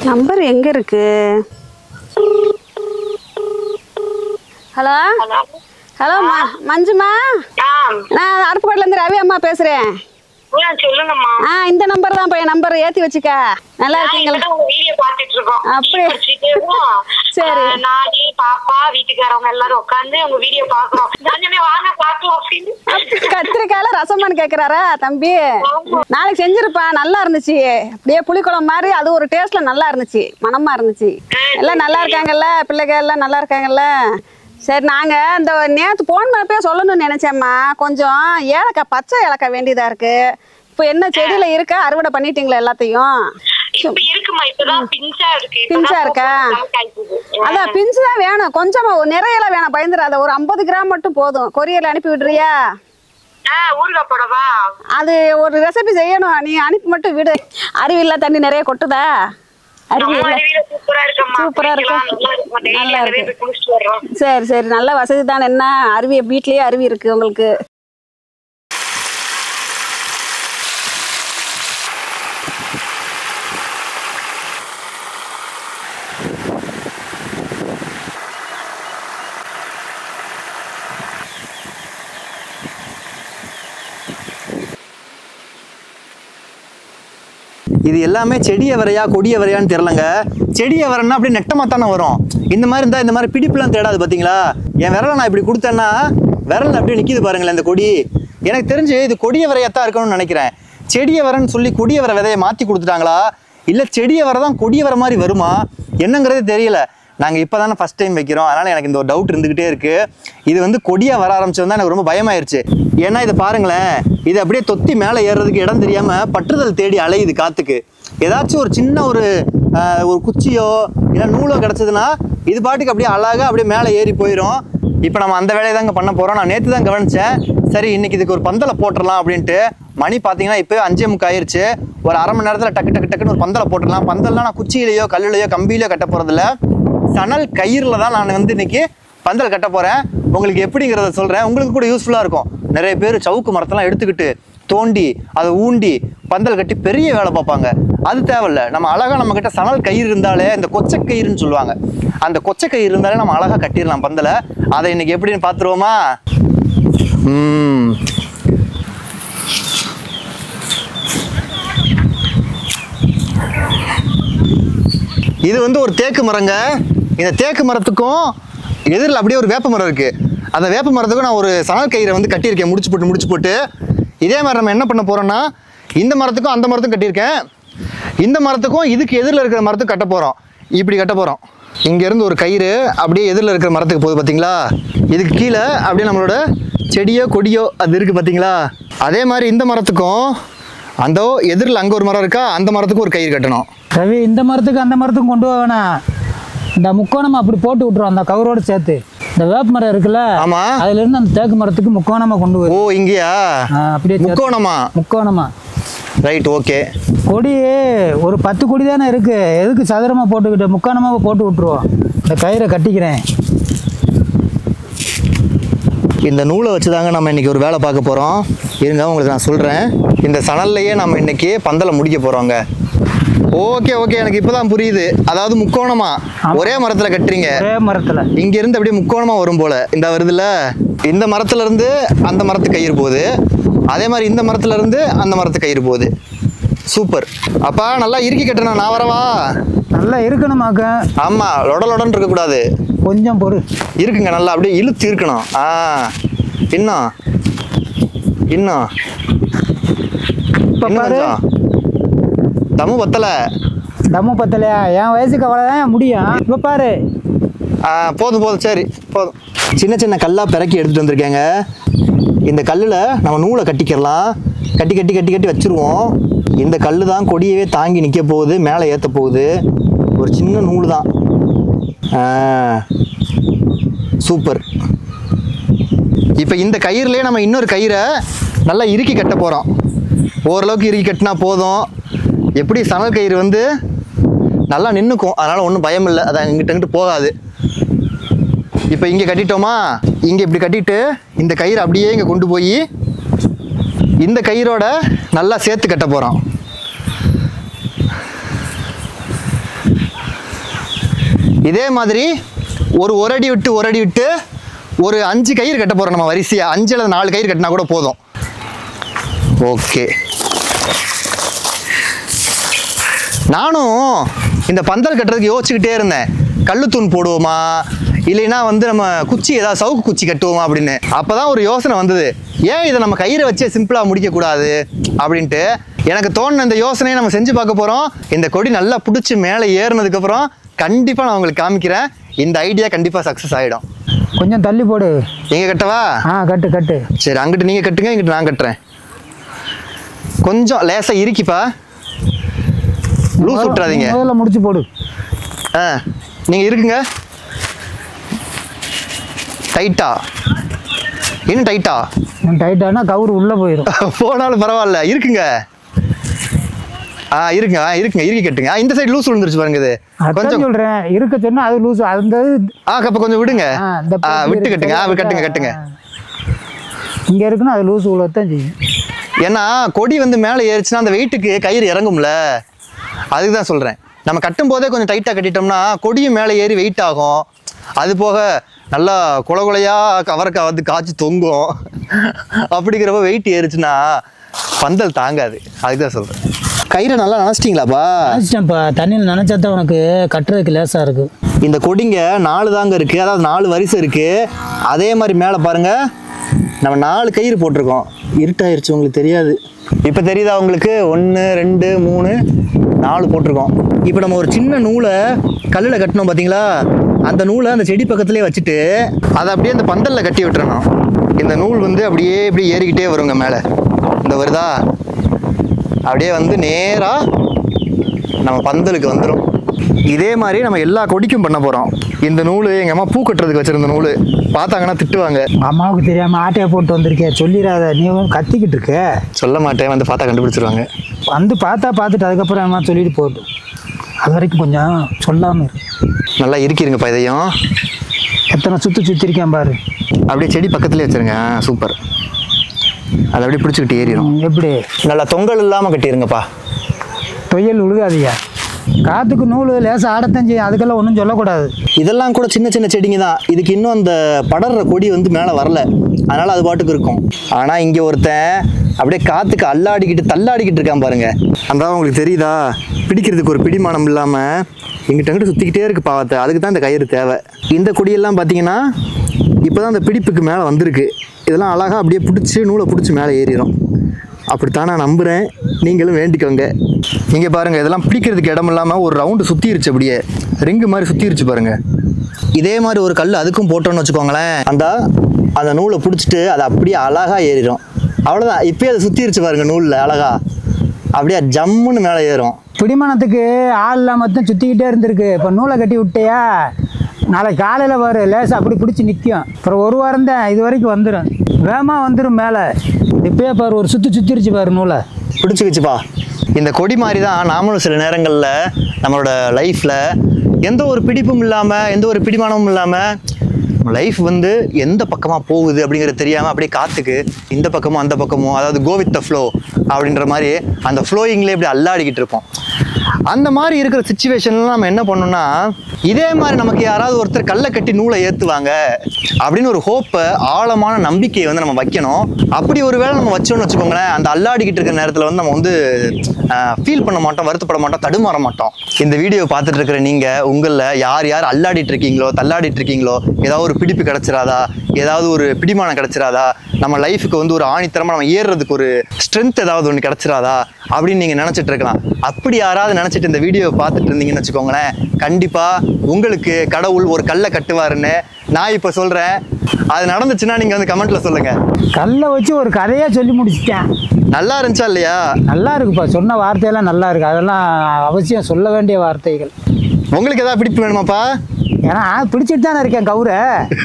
Number எங்க இருக்கு hello hello hello மா மஞ்சுமா ஆ நான் அருப்புக்கோட்டில இருந்து ரவி அம்மா பேசுறேன் ஆ, சொல்லுங்கம்மா ஆ இந்த நம்பர் தான் என் நம்பர் ஏத்தி வச்சுக்க நல்லா நான் இருக்கீங்களா இப்பதான் உங்க வீடியோ பாத்துட்டு இருக்கோம் அப்படி? டீ குடிச்சிட்டே இருக்கோம். சரி. ஆ, நானு பாப்பா வீட்டுக்காரவங்க எல்லாரும் உட்காந்து உங்க வீடியோ பாக்குறோம் ஜான்ஜனே வாங்க பாக்கலாம் அப்படின்னு கத்திரிக்காயில ரசமானு கேக்குறாரா தம்பி நாளைக்கு செஞ்சிருப்பேன் நல்லா இருந்துச்சு அப்படியே புளிக்குழம்பு மாதிரி அது ஒரு டேஸ்ட்ல நல்லா இருந்துச்சு மனமா இருந்துச்சு எல்லாம் நல்லா இருக்காங்கல்ல பிள்ளைங்க எல்லாம் நல்லா இருக்காங்கல்ல சரி நாங்க இந்த நேத்து போன் பண்ணப்பே சொல்லணும்னு நினைச்சேம்மா கொஞ்சம் ஏலக்காய் பச்சை ஏலக்காய் வேண்டியதா இருக்கு இப்போ என்ன செடியில இருக்கா அறுவடை பண்ணிட்டீங்களா எல்லாத்தையும் இப்ப இருக்குமா இப்பதான் பிஞ்சா இருக்கு இப்பதான் பிஞ்சா இருக்கா? பூ காய்க்குது. அதான் பிஞ்சு தான் வேணும் கொஞ்சமா நிறைய எல்லாம் வேணாம் பயந்துடாத ஒரு ஐம்பது கிராம் மட்டும் போதும் கொரியர்ல அனுப்பி விடுறியா ஆ ஊறுகாய் போடவா அது ஒரு ரெசிபி செய்யணும் நீ அனுப்பி மட்டும் விடு அருவில்ல தண்ணி நிறைய கொட்டுதா அருவி நம்ம இல்ல அருவியில சூப்பரா இருக்கம்மா சூப்பரா இருக்கா? குளிக்கலாம், நல்லா இருக்கும் டெய்லி நல்லா அங்கவே இருக்கு. போய் குளிச்சுட்டு வர்றோம் சரி சரி நல்ல வசதி தானே என்ன அருவி வீட்லயே அருவி இருக்கு உங்களுக்கு இது எல்லாமே செடிய வரையா கொடிய வரையான்னு தெரிலங்க செடிய வரன்னா அப்படியே நெட்டமாக தானே வரும் இந்த மாதிரி இருந்தால் இந்த மாதிரி பிடிப்புலாம் தேடாது பார்த்தீங்களா என் விரலை நான் இப்படி கொடுத்தேன்னா விரல் அப்படியே நிற்கிது பாருங்களேன் இந்த கொடி எனக்கு தெரிஞ்சு இது கொடிய வரையாத்தான் இருக்கணும்னு நினைக்கிறேன் செடிய வரன்னு சொல்லி கொடிய வர விதையை மாற்றி கொடுத்துட்டாங்களா இல்லை செடிய வர தான் கொடிய வர மாதிரி வருமா என்னங்கிறதே தெரியல நாங்கள் இப்போ தானே ஃபஸ்ட் டைம் வைக்கிறோம் அதனால் எனக்கு இந்த ஒரு டவுட் இருந்துக்கிட்டே இருக்குது இது வந்து கொடியாக வர ஆரம்பிச்சது தான் எனக்கு ரொம்ப பயமாயிருச்சு ஏன்னா இதை பாருங்களேன் இது அப்படியே தொத்தி மேலே ஏறுறதுக்கு இடம் தெரியாமல் பற்றுதல் தேடி அலையுது காற்றுக்கு ஏதாச்சும் ஒரு சின்ன ஒரு ஆஹ், ஒரு குச்சியோ இல்லை நூலோ கிடச்சதுன்னா இது பாட்டுக்கு அப்படியே அழகாக அப்படியே மேலே ஏறி போயிடும் இப்போ நம்ம அந்த வேலையை தாங்க பண்ண போகிறோம் நான் நேற்று தான் கவனிச்சேன் சரி இன்னைக்கு இதுக்கு ஒரு பந்தலை போட்டுடலாம் அப்படின்ட்டு மணி பார்த்தீங்கன்னா இப்போ அஞ்சே முக்கு ஆயிருச்சு ஒரு அரை மணி நேரத்தில் டக்கு டக்கு டக்குன்னு ஒரு பந்தலை போட்டுடலாம் பந்தல்லாம் நான் குச்சியிலையோ கல்லுலையோ கம்பியிலையோ கட்ட போகிறதில்ல சணல் கயிறில் தான் நான் வந்து இன்னைக்கு பந்தல் கட்ட போகிறேன் உங்களுக்கு எப்படிங்கிறத சொல்கிறேன் உங்களுக்கு கூட யூஸ்ஃபுல்லாக இருக்கும் நிறைய பேர் சவுக்கு மரத்தெல்லாம் எடுத்துக்கிட்டு தோண்டி அதை ஊண்டி பந்தல் கட்டி பெரிய வேலை பார்ப்பாங்க அது தேவையில்ல நம்ம அழகாக நம்மக்கிட்ட சணல் கயிறு இருந்தாலே இந்த கொச்சை கயிறுன்னு சொல்லுவாங்க அந்த கொச்சை கயிறு இருந்தாலே நம்ம அழகாக கட்டிடலாம் பந்தலை அதை இன்னைக்கு எப்படின்னு பார்த்துருவோமா ம் இது வந்து ஒரு தேக்கு மரங்க இந்த தேக்கு மரத்துக்கும் எதிரில் அப்படியே ஒரு வேப்ப மரம் இருக்கு அந்த வேப்ப மரத்துக்கும் நான் ஒரு சணல் கயிறை வந்து கட்டியிருக்கேன் முடிச்சு போட்டு முடிச்சு போட்டு இதே மாதிரி நம்ம என்ன பண்ண போறோம்னா இந்த மரத்துக்கும் அந்த மரத்துக்கும் கட்டியிருக்கேன் இந்த மரத்துக்கும் இதுக்கு எதிரில் இருக்கிற மரத்துக்கு கட்ட போகிறோம் இப்படி கட்ட போகிறோம் இங்கேருந்து ஒரு கயிறு அப்படியே எதிரில் இருக்கிற மரத்துக்கு போகுது பார்த்தீங்களா இதுக்கு கீழே அப்படியே நம்மளோட செடியோ கொடியோ அது இருக்குது பார்த்தீங்களா அதே மாதிரி இந்த மரத்துக்கும் அந்த எதிரில் அங்கே ஒரு மரம் இருக்கா அந்த மரத்துக்கும் ஒரு கயிறு கட்டணும் ரவி இந்த மரத்துக்கு அந்த மரத்துக்கும் கொண்டு போக வேணாம் இந்த முக்கோணமா அப்படி போட்டு விட்டுரும் அந்த கவரோட சேர்த்து இந்த வேப்ப மரம் இருக்குல்ல ஆமா. அதுல இருந்து அந்த தேக்கு மரத்துக்கு முக்கோணமா கொண்டு ஓ போய் இங்கேயா அப்படியே சேர்த்து- முக்கோணமா முக்கோணமா ரைட் ஓகே கொடி ஒரு பத்து கொடி தானே இருக்கு எதுக்கு சதுரமா போட்டுக்கிட்டு முக்கோணமா போட்டு விட்டுருவோம் இந்த கயிறை கட்டிக்கிறேன் இந்த நூலை வச்சு தாங்க நம்ம இன்னைக்கு ஒரு வேலை பார்க்க போகிறோம் இருங்க உங்களுக்கு நான் சொல்கிறேன் இந்த சணல்லையே நம்ம இன்னைக்கு பந்தலை முடிக்க போகிறோங்க ஓகே ஓகே எனக்கு இப்போதான் புரியுது அதாவது முக்கோணமா ஒரே மரத்தில் கட்டுறீங்க ஒரே மரத்துல இங்க இருந்து அப்படியே முக்கோணமா வரும் போல இந்த வருதுல இந்த மரத்துல இருந்து அந்த மரத்து கயிறு போகுது அதே மாதிரி இந்த மரத்துல இருந்து அந்த மரத்து கயிறு போகுது சூப்பர் அப்பா நல்லா இறுக்கி கட்டணும் நான் வரவா நல்லா இருக்கணுமாக்க ஆமா லொட லொடன்னு இருக்கக்கூடாது கொஞ்சம் பொறு இருக்குங்க நல்லா அப்படியே இழுத்து இருக்கணும் ஆ இன்னும் இன்னும் இப்ப இன்னும் பாரு கொஞ்சம் தம்மு பத்தல தம்மு பத்தலையா என் வயசுக்கு அவ்வளோதான் முடியும் இப்போ பாரு ஆ, போதும் போதும் சரி போதும் சின்ன சின்ன கல்லாக பிறக்கி எடுத்துகிட்டு வந்திருக்கேங்க இந்த கல்லில் நம்ம நூலை கட்டிக்கிறலாம் கட்டி கட்டி கட்டி கட்டி வச்சுருவோம் இந்த கல் தான் கொடியவே தாங்கி நிற்க போகுது மேலே ஏற்ற போகுது ஒரு சின்ன நூல் தான் ஆ, சூப்பர் இப்போ இந்த கயிறுலேயே நம்ம இன்னொரு கயிறை நல்லா இறுக்கி கட்ட போகிறோம் ஓரளவுக்கு இறுக்கி கட்டினா போதும் எப்படி சணல் கயிறு வந்து நல்லா நின்றுக்கும் அதனால் ஒன்றும் பயம் இல்லை அது அங்கிட்ட அங்கிட்டு போகாது இப்போ இங்கே கட்டிட்டோமா இங்கே இப்படி கட்டிட்டு இந்த கயிறு அப்படியே இங்கே கொண்டு போய் இந்த கயிறோட நல்லா சேர்த்து கட்ட போகிறோம் இதே மாதிரி ஒரு ஒரு அடி விட்டு ஒரு அடி விட்டு ஒரு அஞ்சு கயிறு கட்ட போகிறோம் நம்ம வரிசையாக அஞ்சு அல்லது நாலு கயிறு கட்டினா கூட போதும் ஓகே நானும் இந்த பந்தல் கட்டுறதுக்கு யோசிச்சுக்கிட்டே இருந்தேன் கல்லுத்தூண் போடுவோமா இல்லைன்னா வந்து நம்ம குச்சி ஏதாவது சவுக்கு குச்சி கட்டுவோமா அப்படின்னு அப்பதான் ஒரு யோசனை வந்தது ஏன் இதை நம்ம கயிறை வச்சே சிம்பிளாக முடிக்கக்கூடாது அப்படின்ட்டு எனக்கு தோணுன இந்த யோசனையை நம்ம செஞ்சு பார்க்க போகிறோம் இந்த கொடி நல்லா பிடிச்சி மேலே ஏறினதுக்கப்புறம் கண்டிப்பாக நான் உங்களுக்கு காமிக்கிறேன் இந்த ஐடியா கண்டிப்பாக சக்ஸஸ் ஆகிடும் கொஞ்சம் தள்ளி போடு எங்கே கட்டவா ஆ கட்டு கட்டு சரி அங்கிட்டு நீங்கள் கட்டுங்க இங்கிட்டு நான் கட்டுறேன் கொஞ்சம் லேசாக இறுக்கிப்பா லூஸ் விட்டுறாதீங்க முதல்ல முடிச்சு போடு ஆ நீங்கள் இருக்குங்க டைட்டா இன்னும் டைட்டா டைட்டானா கவுரு உள்ளே போயிடும் போனாலும் பரவாயில்ல இருக்குங்க ஆ இருக்குங்க ஆ இருக்குங்க இறுக்கி கட்டுங்க ஆ, இந்த சைடு லூஸ் விழுந்துருச்சு பாருங்க இது அதான் கொஞ்சம் சொல்கிறேன் இருக்க சொன்னா அது லூஸ் அந்த ஆ அப்போ கொஞ்சம் விடுங்க ஆ, இந்த ஆ பக்கம் விட்டு இருக்கு. கட்டுங்க ஆ கட்டுங்க கட்டுங்க இங்கே இருக்குன்னா அது லூஸ் உள்ளதான் செய்யும் ஏன்னா கொடி வந்து மேலே ஏறிச்சுன்னா அந்த வெயிட்டுக்கு கயிறு இறங்கும்ல அதுக்கு தான் சொல்கிறேன் நம்ம கட்டும் போதே கொஞ்சம் டைட்டாக கட்டிட்டோம்னா கொடியும் மேலே ஏறி வெயிட் ஆகும் அது போக நல்லா குல குலையா கவரக்காய் வந்து காய்ச்சி தொங்கும் அப்படிங்கிறப்ப வெயிட் ஏறுச்சுன்னா பந்தல் தாங்காது அதுக்கு தான் சொல்கிறேன் கயிறை நல்லா நினச்சிட்டிங்களாப்பா நினச்சிட்டேன்ப்பா தண்ணியில் நினச்சா தான் உனக்கு கட்டுறதுக்கு லேசாக இருக்கும் இந்த கொடிங்க நாலு தாங்க இருக்குது அதாவது நாலு வரிசை இருக்குது அதே மாதிரி மேலே பாருங்கள் நம்ம நாலு கயிறு போட்டிருக்கோம் இருட்டாயிருச்சு உங்களுக்கு தெரியாது இப்போ தெரியுதா உங்களுக்கு ஒன்று ரெண்டு மூணு நாலு போட்டிருக்கோம் இப்போ நம்ம ஒரு சின்ன நூலை கல்லில் கட்டினோம் பார்த்தீங்களா அந்த நூலை அந்த செடி பக்கத்துலேயே வச்சுட்டு அதை அப்படியே அந்த பந்தலில் கட்டி விட்டுறணும் இந்த நூல் வந்து அப்படியே இப்படி ஏறிக்கிட்டே வருங்க மேலே இந்த வருதா அப்படியே வந்து நேராக நம்ம பந்தலுக்கு வந்துடும் இதே மாதிரி நம்ம எல்லா கொடிக்கும் பண்ண போகிறோம் இந்த நூல் எங்கள் அம்மா பூ கட்டுறதுக்கு வச்சிருந்த நூல் பார்த்தாங்கன்னா திட்டுவாங்க அம்மாவுக்கு தெரியாமல் ஆட்டையை போட்டு வந்திருக்கே சொல்லிடாத நீ வந்து கத்திக்கிட்டு இருக்க சொல்ல மாட்டேன் வந்து பார்த்தா கண்டுபிடிச்சிருவாங்க வந்து பார்த்தா பார்த்துட்டு அதுக்கப்புறம் அம்மா சொல்லிட்டு போகுது அது வரைக்கும் கொஞ்சம் சொல்லாமல் இரு நல்லா இருக்கிருங்கப்பா இதையும் எத்தனை சுற்றி சுற்றிருக்கேன் பாரு அப்படியே செடி பக்கத்துலேயே வச்சிருங்க ஆ, சூப்பர் அதை அப்படியே பிடிச்சிக்கிட்டு ஏறிடும் ம், எப்படி நல்லா தொங்கல் இல்லாமல் கட்டிருங்கப்பா தொயல் விழுகாதீங்க காற்றுக்கு நூல் லேசாக ஆடத்தான் செய்யும் அதுக்கெல்லாம் ஒன்றும் சொல்லக்கூடாது இதெல்லாம் கூட சின்ன சின்ன செடிங்க தான் இதுக்கு இன்னும் அந்த படர்ற கொடி வந்து மேலே வரல அதனால் அது பாட்டுக்கு இருக்கும் ஆனால் இங்கே ஒருத்தன் அப்படியே காற்றுக்கு அல்லாடிக்கிட்டு தள்ளாடிக்கிட்டு இருக்கான் பாருங்க அந்த உங்களுக்கு தெரியுதா பிடிக்கிறதுக்கு ஒரு பிடிமானம் இல்லாமல் எங்கிட்ட அங்கிட்ட சுற்றிக்கிட்டே இருக்கு பாவத்தை அதுக்கு தான் இந்த கயிறு தேவை இந்த கொடியெல்லாம் பார்த்தீங்கன்னா இப்போ தான் அந்த பிடிப்புக்கு மேலே வந்திருக்கு இதெல்லாம் அழகாக அப்படியே பிடிச்சி நூலை பிடிச்சி மேலே ஏறிடும் அப்படித்தான் நான் நம்புகிறேன் நீங்களும் வேண்டிக்கோங்க இங்கே பாருங்கள் இதெல்லாம் பிடிக்கிறதுக்கு இடம் இல்லாமல் ஒரு ரவுண்டு சுற்றிருச்சு அப்படியே ரிங்கு மாதிரி சுற்றிருச்சு பாருங்க இதே மாதிரி ஒரு கல் அதுக்கும் போட்டோன்னு வச்சுக்கோங்களேன் அந்த அந்த நூலை பிடிச்சிட்டு அது அப்படியே அழகாக ஏறிடும் அவ்வளோதான் இப்போயே அது சுற்றிருச்சு பாருங்க நூலில் அழகா அப்படியே ஜம்முன்னு மேலே ஏறும் பிடிமானத்துக்கு ஆள் இல்லாம தான் சுற்றிக்கிட்டே இருந்திருக்கு இப்போ நூலை கட்டி விட்டியா நாளைக்கு காலையில் பாரு லேசாக அப்படி பிடிச்சி நிற்கும் அப்புறம் ஒரு வாரம் தான் இது வரைக்கும் வந்துடும் வேகமாக வந்துடும் மேலே இப்பயே பாரு ஒரு சுற்றி சுற்றிருச்சு பாரு நூலை பிடிச்சிக்கிச்சுப்பா இந்த கொடி மாதிரி தான் நாமளும் சில நேரங்களில் நம்மளோட லைஃப்பில் எந்த ஒரு பிடிப்பும் இல்லாமல் எந்த ஒரு பிடிமானமும் இல்லாமல் லைஃப் வந்து எந்த பக்கமாக போகுது அப்படிங்கிறது தெரியாமல் அப்படியே காற்றுக்கு இந்த பக்கமும் அந்த பக்கமும் அதாவது கோ வித் த ஃப்ளோ அப்படின்ற மாதிரி அந்த ஃப்ளோயிங்லேயே இப்படி அல்லாடிக்கிட்டு இருப்போம் அந்த மாதிரி இருக்கிற சுச்சுவேஷன்ல நம்ம என்ன பண்ணோம்னா இதே மாதிரி நமக்கு யாராவது ஒருத்தர் கல்லை கட்டி நூலை ஏற்றுவாங்க அப்படின்னு ஒரு ஹோப்பை ஆழமான நம்பிக்கையை வந்து நம்ம வைக்கணும் அப்படி ஒரு வேளை நம்ம வச்சோம்னு வச்சுக்கோங்களேன் அந்த அல்லாடிக்கிட்டு இருக்கிற நேரத்தில் வந்து நம்ம வந்து ஃபீல் பண்ண மாட்டோம் வருத்தப்பட மாட்டோம் தடுமாற மாட்டோம் இந்த வீடியோ பார்த்துட்டு இருக்கிற நீங்கள் உங்களில் யார் யார் அல்லாடிட்டு இருக்கீங்களோ தள்ளாடிட்டு இருக்கீங்களோ ஏதாவது ஒரு பிடிப்பு கிடச்சிராதா ஏதாவது ஒரு பிடிமானம் கிடச்சிராதா நம்ம லைஃபுக்கு வந்து ஒரு ஆணித்தரமாக நம்ம ஏறுறதுக்கு ஒரு ஸ்ட்ரென்த் ஏதாவது ஒன்று கிடச்சிராதா அப்படின்னு நீங்கள் நினச்சிட்டு இருக்கலாம் அப்படி யாராவது நினச்சிட்டு இந்த வீடியோ பார்த்துட்டு இருந்தீங்கன்னு வச்சுக்கோங்களேன் கண்டிப்பாக உங்களுக்கு கடவுள் ஒரு கல்லை கட்டுவாருன்னு நான் இப்போ சொல்கிறேன் அது நடந்துச்சுன்னா நீங்கள் வந்து கமெண்ட்டில் சொல்லுங்கள் கல்லை வச்சு ஒரு கதையாக சொல்லி முடிச்சிட்டேன் நல்லா இருந்துச்சா இல்லையா நல்லா இருக்குப்பா சொன்ன வார்த்தையெல்லாம் நல்லா இருக்கு அதெல்லாம் அவசியம் சொல்ல வேண்டிய வார்த்தைகள் உங்களுக்கு ஏதாவது பிடிப்பு வேணுமாப்பா ஏன்னா பிடிச்சிட்டு தானே இருக்கேன் கவுரை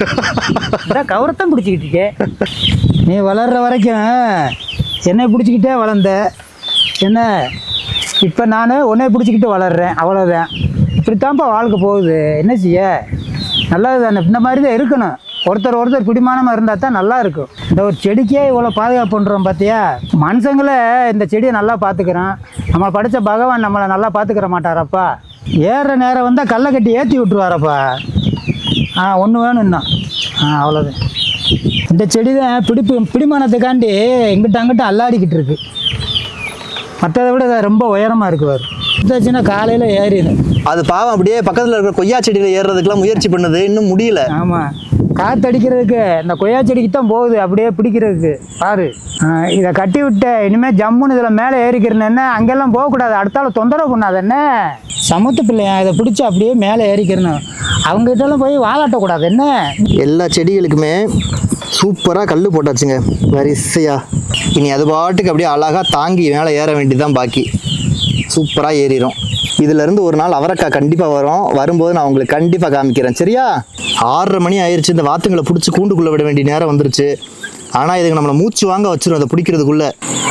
அதான் கவுரைத்தான் பிடிச்சிக்கிட்டு இருக்கேன் நீ வளர்ற வரைக்கும் என்னை பிடிச்சிக்கிட்டே வளர்ந்த என்ன இப்போ நான் உன்னை பிடிச்சிக்கிட்டு வளர்றேன் அவ்வளோதான் இப்படித்தான்ப்பா வாழ்க்கை போகுது என்ன செய்ய நல்லது தானே இந்த மாதிரி தான் இருக்கணும் ஒருத்தர் ஒருத்தர் பிடிமானமாக இருந்தால் தான் நல்லா இருக்கும் இந்த ஒரு செடிக்கே இவ்வளோ பாதுகாப்பு பண்ணுறோம் பார்த்தியா மனுஷங்களே இந்த செடியை நல்லா பார்த்துக்கிறோம் நம்ம படித்த பகவான் நம்மளை நல்லா பார்த்துக்கிற மாட்டாரப்பா ஏறுற நேரம் வந்தால் கல்லை கட்டி ஏற்றி விட்டுருவாரப்பா ஆ ஒன்று வேணும் இன்னும் ஆ அவ்வளோதான் இந்த செடி தான் பிடிப்பு பிடிமானத்துக்காண்டி இங்கிட்ட அங்கிட்ட அல்லாடிக்கிட்டு இருக்கு மற்றதை விட இது ரொம்ப உயரமாக இருக்கு பாரு இதாச்சுன்னா காலையில் ஏறிடும் அது பாவம் அப்படியே பக்கத்துல இருக்கிற கொய்யா செடியில ஏறுறதுக்கெல்லாம் முயற்சி பண்ணுது இன்னும் முடியல ஆமாம் காத்தடிக்கிறதுக்கு இந்த கொய்யா செடிக்கு தான் போகுது அப்படியே பிடிக்கிறதுக்கு பாரு ஆ, இதை கட்டி விட்ட இனிமேல் ஜம்முன்னு இதில் மேலே ஏறிக்கிறேன்னு என்ன அங்கெல்லாம் போகக்கூடாது அடுத்தால தொந்தரவு பண்ணாது என்ன சமத்து பிள்ளையா இதை பிடிச்சி அப்படியே மேலே ஏறிக்கிறணும் அவங்ககிட்டலாம் போய் வாலாட்டக்கூடாது என்ன எல்லா செடிகளுக்குமே சூப்பராக கல் போட்டாச்சுங்க வரிசையா இனி அது பாட்டுக்கு அப்படியே அழகாக தாங்கி மேலே ஏற வேண்டியதுதான் பாக்கி சூப்பராக ஏறிடும் இதுலேருந்து ஒரு நாள் அவரைக்காய் கண்டிப்பாக வரும் வரும்போது நான் உங்களுக்கு கண்டிப்பாக காமிக்கிறேன் சரியா ஆறரை மணி ஆயிடுச்சு இந்த வாத்துங்களை பிடிச்சி கூண்டுக்குள்ளே விட வேண்டிய நேரம் வந்துருச்சு ஆனால் இதுக்கு நம்மளை மூச்சு வாங்க வச்சிரும் அதை பிடிக்கிறதுக்குள்ள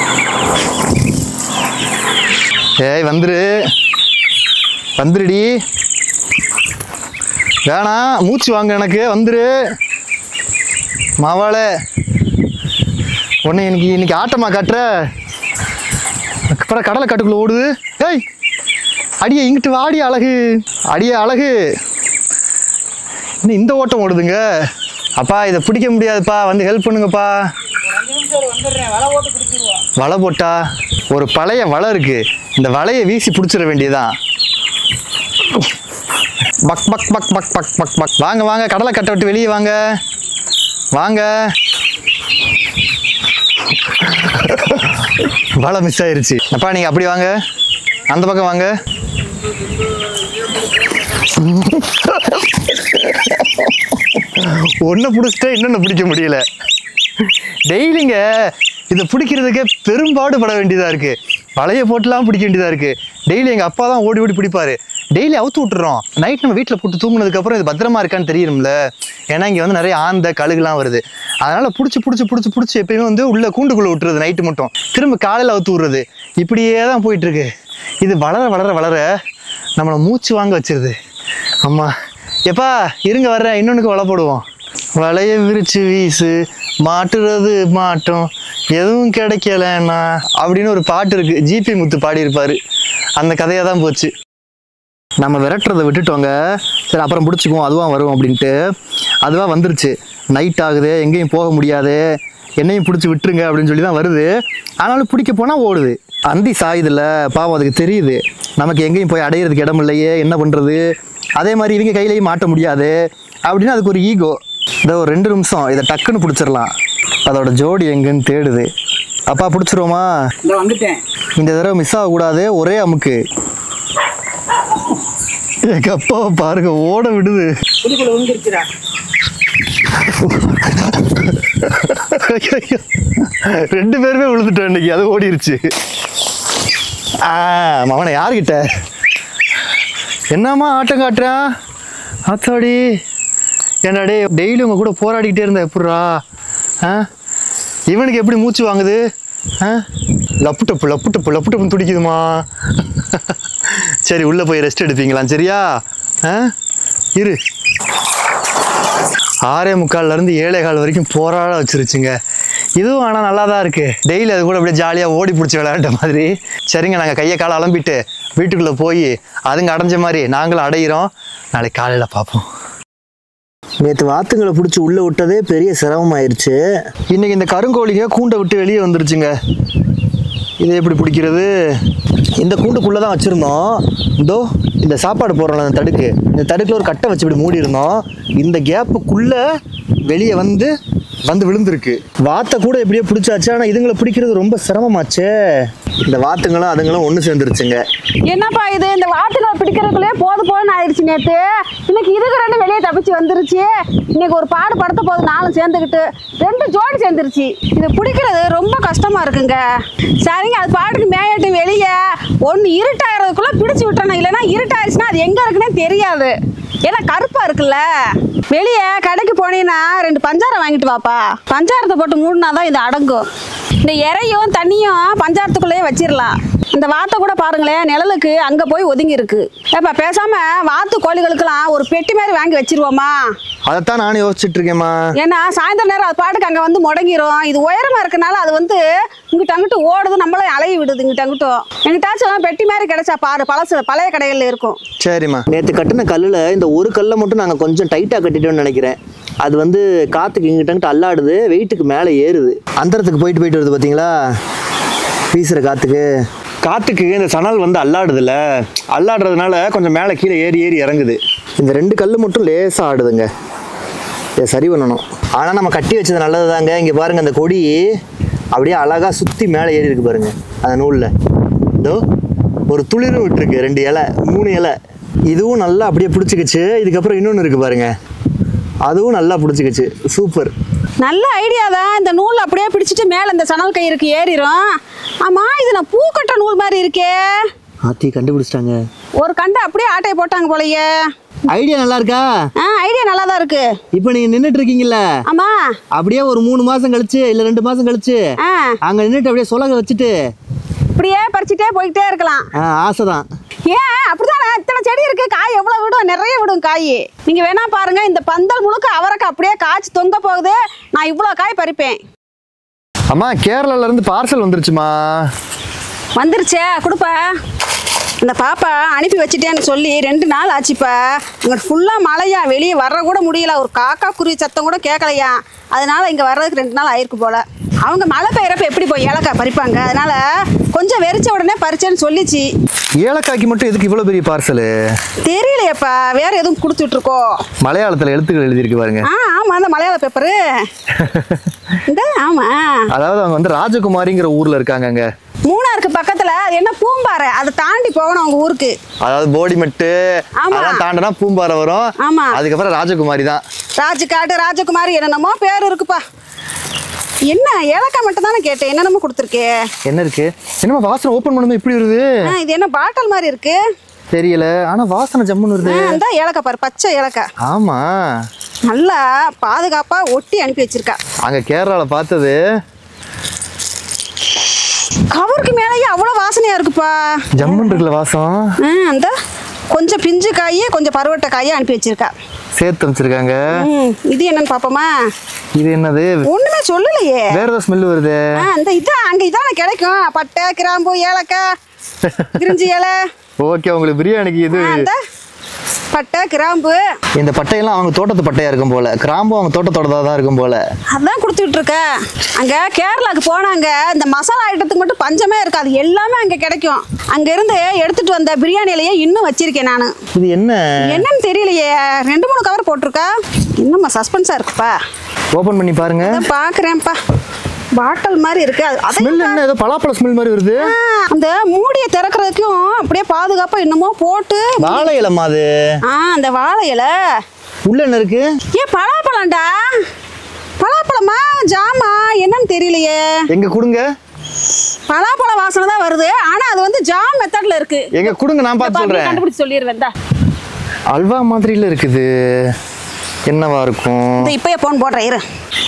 ஏய் வந்துரு வந்துருடி வேணாம் மூச்சு வாங்க எனக்கு வந்துரு மாவாளே உன்னை இன்னைக்கு இன்னைக்கு ஆட்டமா காட்டுற அப்புறம் கடலை காட்டுக்குள்ள ஓடுது ஏய் அடியே இங்கிட்டு வாடி அழகு அடியே அழகு இன்னும் இந்த ஓட்டம் ஓடுதுங்க அப்பா இதை பிடிக்க முடியாதுப்பா வந்து ஹெல்ப் பண்ணுங்கப்பா வலை போட்டா ஒரு பழைய வலை இருக்கு இந்த வலையை வீசி பிடிச்சிட வேண்டியதுதான் பக் பக் பக் பக் பக் பக் பக் வாங்க வாங்க கடலை கட்டை விட்டு வெளியே வாங்க வாங்க வலை மிஸ் ஆயிருச்சு அப்பா நீங்க அப்படி வாங்க அந்த பக்கம் வாங்க ஒன்றை பிடிச்சிட்டா இன்னொன்று பிடிக்க முடியல டெய்லிங்க இதை பிடிக்கிறதுக்கே பெரும்பாடுபட வேண்டியதாக இருக்குது வலையை போட்டுலாம் பிடிக்க வேண்டியதாக இருக்குது டெய்லி எங்கள் அப்பா தான் ஓடி ஓடி பிடிப்பாரு டெய்லி அவுத்து விட்டுறோம் நைட் நம்ம வீட்டில் போட்டு தூங்குனதுக்கப்புறம் இது பத்திரமா இருக்கான்னு தெரியும்ல ஏன்னா இங்கே வந்து நிறைய ஆந்த கழுகுலாம் வருது அதனால் பிடிச்சி பிடிச்சி பிடிச்சி பிடிச்சி எப்பயுமே வந்து உள்ள கூண்டுக்குள்ளே விட்டுறது நைட்டு மட்டும் திரும்ப காலையில் அவுத்து விட்றது இப்படியே தான் போயிட்டுருக்கு இது வளர வளர வளர நம்மளை மூச்சு வாங்க வச்சிருது அம்மா எப்பா இருங்க வர்றேன் இன்னொன்றுக்கு வலை போடுவோம் வலைய விரிச்சு வீசு மாட்டுறது மாட்டோம் எதுவும் கிடைக்கலன்னா அப்படின்னு ஒரு பாட்டு இருக்கு ஜிபி முத்து பாடியிருப்பாரு அந்த கதையாக தான் போச்சு நம்ம விரட்டுறதை விட்டுட்டோங்க சரி அப்புறம் பிடிச்சிக்குவோம் அதுவாக வரும் அப்படின்ட்டு அதுவாக வந்துருச்சு நைட் ஆகுது எங்கேயும் போக முடியாது என்னையும் பிடிச்சி விட்டுருங்க அப்படின்னு சொல்லி தான் வருது ஆனாலும் பிடிக்க போனால் ஓடுது அந்தி சாயுதில்ல பாவம் அதுக்கு தெரியுது நமக்கு எங்கேயும் போய் அடையிறதுக்கு இடம் இல்லையே என்ன பண்ணுறது அதே மாதிரி இவங்க கையிலையும் மாட்ட முடியாது அப்படின்னு அதுக்கு ஒரு ஈகோ இந்த ஒரு ரெண்டு நிமிஷம் இதை டக்குன்னு பிடிச்சிடலாம் அதோட ஜோடி எங்கன்னு தேடுது அப்பா பிடிச்சிருவோமா இந்த வந்துட்டேன் இந்த தடவை மிஸ் ஆகக்கூடாது ஒரே அமுக்கு எங்க அப்பாவை பாருங்க ஓட விடுது புதுக்குள்ள வந்துருச்சுடா ஐயையோ. ரெண்டு பேருமே விழுந்துட்டோம் இன்னைக்கு அது ஓடிருச்சு ஆ மவனை யார்கிட்ட என்னம்மா ஆட்டம் காட்டுறான் ஆத்தாடி ஏன்டா டே டெய்லி உங்க கூட போராடிக்கிட்டே இருந்தா எப்படிரா ஆ இவனுக்கு எப்படி மூச்சு வாங்குது ஆ லப்பு டப்பு லப்பு டப்பு லப்பு டப்புன்னு துடிக்குதுமா சரி உள்ள போய் ரெஸ்ட் எடுப்பீங்களா சரியா ஆ இரு ஆறே முக்கால்ல இருந்து ஏழே கால் வரைக்கும் போராட வச்சிருச்சுங்க இதுவும் ஆனால் நல்லா தான் இருக்கு டெய்லி அது கூட அப்படியே ஜாலியாக ஓடி பிடிச்சி விளையாண்ட மாதிரி சரிங்க நாங்கள் கையை காலை அலம்பிட்டு வீட்டுக்குள்ளே போய் அதுங்க அடைஞ்ச மாதிரி நாங்களும் அடையிறோம் நாளைக்கு காலையில் பார்ப்போம் நேற்று வாத்துங்களை பிடிச்சி உள்ளே விட்டதே பெரிய சிரமமாயிருச்சு இன்னைக்கு இந்த கருங்கோழிங்க கூண்டை விட்டு வெளியே வந்துருச்சுங்க இதை எப்படி பிடிக்கிறது இந்த கூண்டுக்குள்ளே தான் வச்சுருந்தோம் இதோ இந்த சாப்பாடு போடுறோம்ல அந்த தடுக்கு இந்த தடுக்கில் ஒரு கட்டை வச்சு இப்படி மூடி இருந்தோம் இந்த கேப்புக்குள்ளே வெளியே வந்து வந்து விழுந்திருக்கு வாத்தை கூட எப்படியோ பிடிச்சாச்சு ஆனால் இதுங்களை பிடிக்கிறது ரொம்ப சிரமமாச்சே இந்த வாத்துங்களும் அதுங்களும் ஒன்று சேர்ந்துருச்சுங்க என்னப்பா இது இந்த வாத்துகளை பிடிக்கிறதுக்குள்ளே போது போதுன்னு ஆயிடுச்சு நேத்து இன்னைக்கு இதுக்கு ரெண்டு வெளியே தப்பிச்சு வந்துருச்சு இன்னைக்கு ஒரு பாடு படுத்த போது நாலும் சேர்ந்துக்கிட்டு ரெண்டு ஜோடி சேர்ந்துருச்சு இது பிடிக்கிறது ரொம்ப கஷ்டமா இருக்குங்க சரிங்க அது பாட்டுக்கு மேயட்டும் வெளியே ஒன்று இருட்டாகிறதுக்குள்ள பிடிச்சு விட்டுறணும் இல்லைன்னா இருட்டாயிருச்சுன்னா அது எங்கே இருக்குன்னே தெரியாது ஏன்னா கருப்பா இருக்குல்ல வெளியே கடைக்கு போனீங்கன்னா ரெண்டு பஞ்சாரம் வாங்கிட்டு வாப்பா பஞ்சாரத்தை போட்டு மூடினா தான் இது அடங்கும் இந்த இறையும் தண்ணியும் பஞ்சாரத்துக்குள்ளேயே வச்சிடலாம் இந்த வாத்தை கூட பாருங்களேன் நிழலுக்கு அங்க போய் ஒதுங்கி இருக்கு ஏப்பா பேசாம வாத்து கோழிகளுக்கெல்லாம் ஒரு பெட்டி மாதிரி வாங்கி வச்சிருவோமா அதைத்தான் நானும் யோசிச்சுட்டு இருக்கேம்மா ஏன்னா சாயந்தர நேரம் அது பாட்டுக்கு அங்க வந்து முடங்கிரும் இது உயரமா இருக்கனால அது வந்து இங்கிட்ட அங்கிட்டு ஓடுது நம்மள அலைய விடுது இங்கிட்ட அங்கிட்டும் எங்கிட்டாச்சும் பெட்டி மாதிரி கிடைச்சா பாரு பழசு பழைய கடைகள்ல இருக்கும் சரிம்மா நேற்று கட்டின கல்லில் இந்த ஒரு கல்லை மட்டும் நாங்கள் கொஞ்சம் டைட்டாக கட்டிட்டோம்னு நினைக்கிறேன் அது வந்து காற்றுக்கு இங்கிட்டங்கிட்ட அல்லாடுது வெயிட்டுக்கு மேலே ஏறுது அந்தரத்துக்கு போயிட்டு போயிட்டு வருது பார்த்தீங்களா வீசுகிற காற்றுக்கு காற்றுக்கு இந்த சணல் வந்து அல்லாடுதுல்ல அல்லாடுறதுனால கொஞ்சம் மேலே கீழே ஏறி ஏறி இறங்குது இந்த ரெண்டு கல் மட்டும் லேசாக ஆடுதுங்க இதை சரி பண்ணணும் ஆனால் நம்ம கட்டி வச்சது நல்லது தாங்க இங்கே பாருங்கள் அந்த கொடி அப்படியே அழகாக சுற்றி மேலே ஏறி இருக்கு பாருங்க அந்த நூலில் இதோ ஒரு துளிரும் விட்டுருக்கு ரெண்டு இலை மூணு இலை இதுவும் நல்லா அப்படியே பிடிச்சிக்கிச்சு இதுக்கப்புறம் இன்னொன்று இருக்குது பாருங்க அதுவும் நல்லா பிடிச்சிக்கிச்சு சூப்பர் நல்ல ஐடியா தான் இந்த நூல் அப்படியே பிடிச்சிட்டு மேல இந்த சணல் கயிறுக்கு ஏறிடும் ஆமா இது நான் பூ கட்டுற நூல் மாதிரி இருக்கே ஆத்தி கண்டுபிடிச்சிட்டாங்க ஒரு கண்டை அப்படியே ஆட்டையை போட்டாங்க போலயே ஐடியா நல்லா இருக்கா ஆ ஐடியா நல்லா தான் இருக்கு இப்போ நீங்கள் நின்றுட்டு இருக்கீங்கல்ல ஆமா அப்படியே ஒரு மூணு மாதம் கழிச்சு இல்லை ரெண்டு மாதம் கழிச்சு ஆ அங்கே நின்றுட்டு அப்படியே சொலக வச்சுட்டு இப்படியே பறிச்சுட்டே போய்கிட்டே இருக்கலாம் ஆ ஆசை தான் ஏன் அப்படிதானே இத்தனை செடி இருக்கு காய் எவ்வளவு விடும் நிறைய விடும் காய் நீங்க வேணா பாருங்க இந்த பந்தல் முழுக்க அவரைக்காய் அப்படியே காய்ச்சி தொங்க போகுது நான் இவ்வளவு காய் பறிப்பேன் அம்மா கேரளாலேருந்து பார்சல் வந்துருச்சுமா வந்துருச்சே கொடுப்பா இந்த பாப்பா அனுப்பி வச்சிட்டேன்னு சொல்லி ரெண்டு நாள் ஆச்சுப்பா இங்கே ஃபுல்லாக மழையா வெளியே வர கூட முடியல ஒரு காக்கா குருவி சத்தம் கூட கேட்கலையா அதனால இங்கே வர்றதுக்கு ரெண்டு நாள் ஆயிருக்கு போல அவங்க மழை பெய்யறப்ப எப்படி போய் ஏலக்காய் பறிப்பாங்க அதனால கொஞ்சம் வெறிச்ச உடனே பறிச்சேன்னு சொல்லிச்சு ஏலக்காய்க்கு மட்டும் எதுக்கு இவ்வளோ பெரிய பார்சலு தெரியலையேப்பா வேற எதுவும் கொடுத்துட்ருக்கோ மலையாளத்தில் எழுத்துக்கள் எழுதியிருக்கு பாருங்க ஆ ஆமாம் அந்த மலையாள பேப்பரு இந்த ஆமாம் அதாவது அவங்க வந்து ராஜகுமாரிங்கிற ஊர்ல இருக்காங்க அங்க மூணாருக்கு பக்கத்தில் அது என்ன பூம்பாறை அதை தாண்டி போகணும் அவங்க ஊருக்கு அதாவது போடிமெட்டு ஆமா. அதெல்லாம் தாண்டினா பூம்பாறை வரும் ஆமா. அதுக்கப்புறம் ராஜகுமாரி தான் ராஜகாடு ராஜகுமாரி என்னென்னமோ பேர் இருக்குப்பா என்ன ஏலக்காய் மட்டும் தானே கேட்டேன் என்னென்னமோ கொடுத்துருக்கே என்ன இருக்கு என்னமா வாசனை ஓபன் பண்ணும்போது இப்படி வருது ஆ இது என்ன பாட்டில் மாதிரி இருக்கு தெரியல ஆனா வாசனை ஜம்முன்னு வருது ஆ இந்த ஏலக்காய் பாரு பச்சை ஏலக்காய் ஆமா நல்லா பாதுகாப்பா ஒட்டி அனுப்பி வச்சிருக்கா அங்க கேரளால பார்த்தது கவருக்கு மேலேயே அவ்வளோ வாசனையா இருக்குப்பா ஜம்முன்னு இருக்குல்ல வாசம் ஆ அந்த கொஞ்சம் பிஞ்சு காயே கொஞ்சம் பருவட்ட காயே அனுப்பி வச்சிருக்கா சேர்த்து அமைச்சிருக்காங்க ம் இது என்னன்னு பாப்போமா இது என்னது ஒண்ணுமே சொல்லலையே வேற ஏதாவது ஸ்மெல் வருது ஆ இந்த இதான் அங்க இதானே கிடைக்கும் பட்டை கிராம்பு ஏலக்காய் கிரிஞ்சி இலை ஓகே உங்களுக்கு பிரியாணிக்கு இது ஆ, இந்த பட்டை கிராம்பு இந்த பட்டையெல்லாம் அவங்க தோட்டத்து பட்டையா இருக்கும் போல கிராம்பும் அவங்க தோட்டத்தோடதா தான் இருக்கும் போல அதான் கொடுத்துட்டு இருக்க அங்க கேரளாக்கு போனாங்க இந்த மசாலா ஐட்டத்துக்கு மட்டும் பஞ்சமே இருக்காது எல்லாமே அங்க கிடைக்கும் அங்க இருந்து எடுத்துட்டு வந்த பிரியாணியிலேயே இன்னும் வச்சிருக்கேன் நான் இது என்ன என்னன்னு தெரியலையே ரெண்டு மூணு கவர் போட்டிருக்கா இன்னும் சஸ்பென்ஸா இருக்குப்பா ஓபன் பண்ணி பாருங்க அதான் பாக்குறேன்ப்பா பாட்டில் மாதிரி இருக்கு அது அதையும் ஸ்மெல் என்ன ஏதோ பலாப்பழ ஸ்மெல் மாதிரி வருது ஆ, அந்த மூடியை திறக்கிறதுக்கும் அப்படியே பாதுகாப்பா என்னமோ போட்டு வாழை இலமா அது ஆ அந்த வாழை இலை உள்ள என்ன இருக்கு ஏ பலாப்பழம்டா பலாப்பழமா ஜாமா என்னன்னு தெரியலையே எங்க கொடுங்க பலாப்பழ வாசனை தான் வருது ஆனா அது வந்து ஜாம் மெத்தட்ல இருக்கு எங்க கொடுங்க நான் பார்த்து சொல்றேன் கண்டுபிடிச்சு சொல்லிடுவேன் இந்தா. அல்வா மாதிரில இருக்குது என்னவா இருக்கும் இந்த இப்பயே போன் போடுறேன் இரு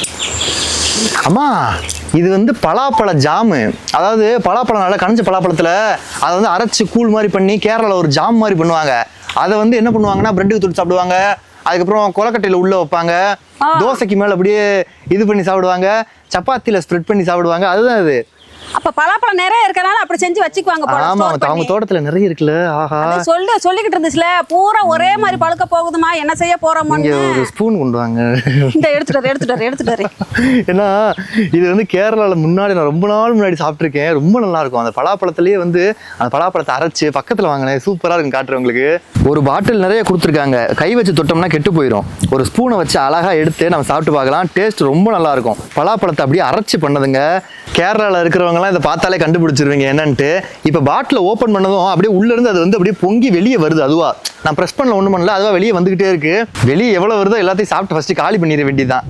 அம்மா இது வந்து பலாப்பழ ஜாமு அதாவது பலாப்பழம் நல்லா கனிஞ்ச பலாப்பழத்துல அதை வந்து அரைச்சு கூழ் மாதிரி பண்ணி கேரளால ஒரு ஜாம் மாதிரி பண்ணுவாங்க அதை வந்து என்ன பண்ணுவாங்கன்னா பிரெட்டுக்கு தொட்டு சாப்பிடுவாங்க அதுக்கப்புறம் கொலக்கட்டையில உள்ள வைப்பாங்க தோசைக்கு மேல அப்படியே இது பண்ணி சாப்பிடுவாங்க சப்பாத்தில ஸ்ப்ரெட் பண்ணி சாப்பிடுவாங்க அதுதான் இது அப்ப பலாப்பழம் நிறைய இருக்கனால அப்படி செஞ்சு வச்சுக்குவாங்க போல, ஆமா store அவங்க பண்ணி. தோட்டத்துல நிறைய இருக்குல்ல ஆஹா அது சொல்லு சொல்லிக்கிட்டு இருந்துச்சுல பூரா ஒரே மாதிரி பழுக்க போகுதுமா என்ன செய்ய இங்க போறோமோன்னு ஒரு ஸ்பூன் கொண்டு வாங்க இந்த எடுத்துட்டு வர எடுத்துட்டு வர எடுத்துட்டு வரேன் ஏன்னா இது வந்து கேரளால முன்னாடி நான் ரொம்ப நாள் முன்னாடி சாப்பிட்ருக்கேன் ரொம்ப நல்லா இருக்கும் அந்த பலாப்பழத்திலேயே வந்து அந்த பலாப்பழத்தை அரைச்சு பக்கத்துல வாங்கினேன் சூப்பரா இருக்கும் காட்டுறேன் உங்களுக்கு ஒரு பாட்டில் நிறைய கொடுத்துருக்காங்க கை வச்சு தொட்டோம்னா கெட்டு போயிடும் ஒரு ஸ்பூனை வச்சு அழகா எடுத்து நம்ம சாப்பிட்டு பார்க்கலாம் டேஸ்ட் ரொம்ப நல்லா இருக்கும் பலாப்பழத்தை அப்படியே அரைச்சு பண்ணதுங்க கேரளால இருக்கிறவங்கலாம் இதை பார்த்தாலே கண்டுபிடிச்சிருவீங்க என்னன்ட்டு இப்போ பாட்டில் ஓப்பன் பண்ணதும் அப்படியே உள்ள இருந்து அது வந்து அப்படியே பொங்கி வெளியே வருது அதுவா நான் ப்ரெஸ் பண்ணல ஒன்றும் பண்ணல அதுவா வெளியே வந்துகிட்டே இருக்கு வெளியே எவ்வளவு வருதோ எல்லாத்தையும் சாப்பிட்டு ஃபர்ஸ்ட் காலி பண்ணிட வேண்டியதுதான்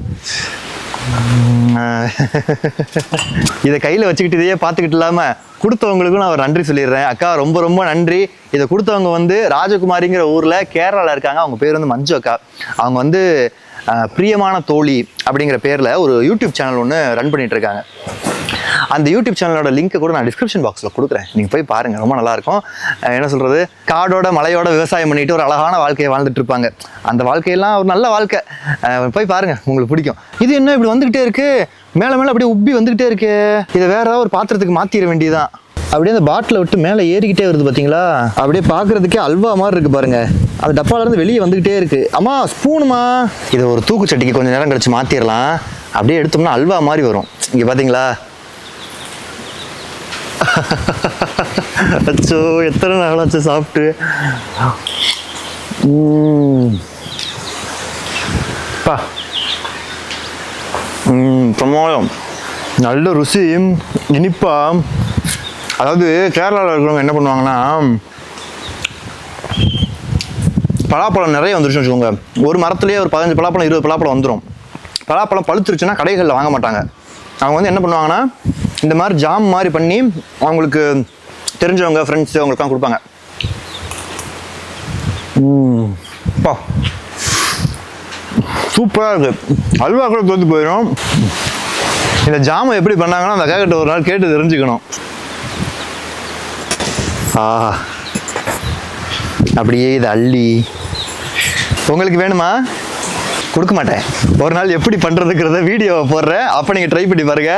இதை கையில் வச்சுக்கிட்டு இதையே பார்த்துக்கிட்டு இல்லாமல் கொடுத்தவங்களுக்கும் நான் ஒரு நன்றி சொல்லிடுறேன் அக்கா ரொம்ப ரொம்ப நன்றி இதை கொடுத்தவங்க வந்து ராஜகுமாரிங்கிற ஊரில் கேரளாவில் இருக்காங்க அவங்க பேர் வந்து மஞ்சு அக்கா அவங்க வந்து அஹ், பிரியமான தோழி அப்படிங்கிற பேரில் ஒரு யூடியூப் சேனல் ஒன்று ரன் பண்ணிட்டு இருக்காங்க அந்த யூடியூப் சேனலோட லிங்க் கூட நான் டிஸ்கிரிப்ஷன் பாக்ஸில் கொடுக்குறேன் நீங்கள் போய் பாருங்க ரொம்ப நல்லா இருக்கும் அஹ் என்ன சொல்றது காடோட மலையோட விவசாயம் பண்ணிட்டு ஒரு அழகான வாழ்க்கையை வாழ்ந்துட்டு இருப்பாங்க அந்த வாழ்க்கையெல்லாம் ஒரு நல்ல வாழ்க்கை அஹ் போய் பாருங்க உங்களுக்கு பிடிக்கும் இது என்ன இப்படி வந்துகிட்டே இருக்கு மேலே மேலே அப்படியே உப்பி வந்துகிட்டே இருக்கு இதை வேற ஏதாவது ஒரு பாத்திரத்துக்கு மாத்திர வேண்டியதுதான் அப்படியே அந்த பாட்டிலை விட்டு மேலே ஏறிக்கிட்டே வருது பார்த்தீங்களா அப்படியே பார்க்கறதுக்கே அல்வா மாதிரி இருக்கு பாருங்க அந்த டப்பால இருந்து வெளியே வந்துகிட்டே இருக்கு அம்மா ஸ்பூனுமா இதை ஒரு தூக்குச்சட்டிக்கு கொஞ்சம் நேரம் கழிச்சு மாத்திரலாம் அப்படியே எடுத்தோம்னா அல்வா மாதிரி வரும் இங்க பாத்தீங்களா அச்சோ எத்தனை நாளாச்சு சாப்பிட்டு உம். பா ம், பிரமாதம் நல்ல ருசி இனிப்பா அதாவது கேரளாவில் இருக்கிறவங்க என்ன பண்ணுவாங்கன்னா பலாப்பழம் நிறைய வந்துருச்சுன்னு வச்சுக்கோங்க ஒரு மரத்துலேயே ஒரு பதினஞ்சு பலாப்பழம் இருபது பலாப்பழம் வந்துடும் பலாப்பழம் பழுத்துருச்சுன்னா கடைகளில் வாங்க மாட்டாங்க அவங்க வந்து என்ன பண்ணுவாங்கன்னா இந்த மாதிரி ஜாம் மாதிரி பண்ணி அவங்களுக்கு தெரிஞ்சவங்க ஃப்ரெண்ட்ஸு அவங்களுக்குலாம் கொடுப்பாங்க ம், பா சூப்பராக இருக்கு அல்வா கூட தோத்து போயிடும் இந்த ஜாமை எப்படி பண்ணாங்கன்னா அந்த அக்கா ஒரு நாள் கேட்டு தெரிஞ்சுக்கணும் ஆ அப்படியே இது அள்ளி உங்களுக்கு வேணுமா கொடுக்க மாட்டேன் ஒரு நாள் எப்படி பண்ணுறதுங்கிறத வீடியோவை போடுறேன் அப்போ நீங்கள் ட்ரை பண்ணி பாருங்க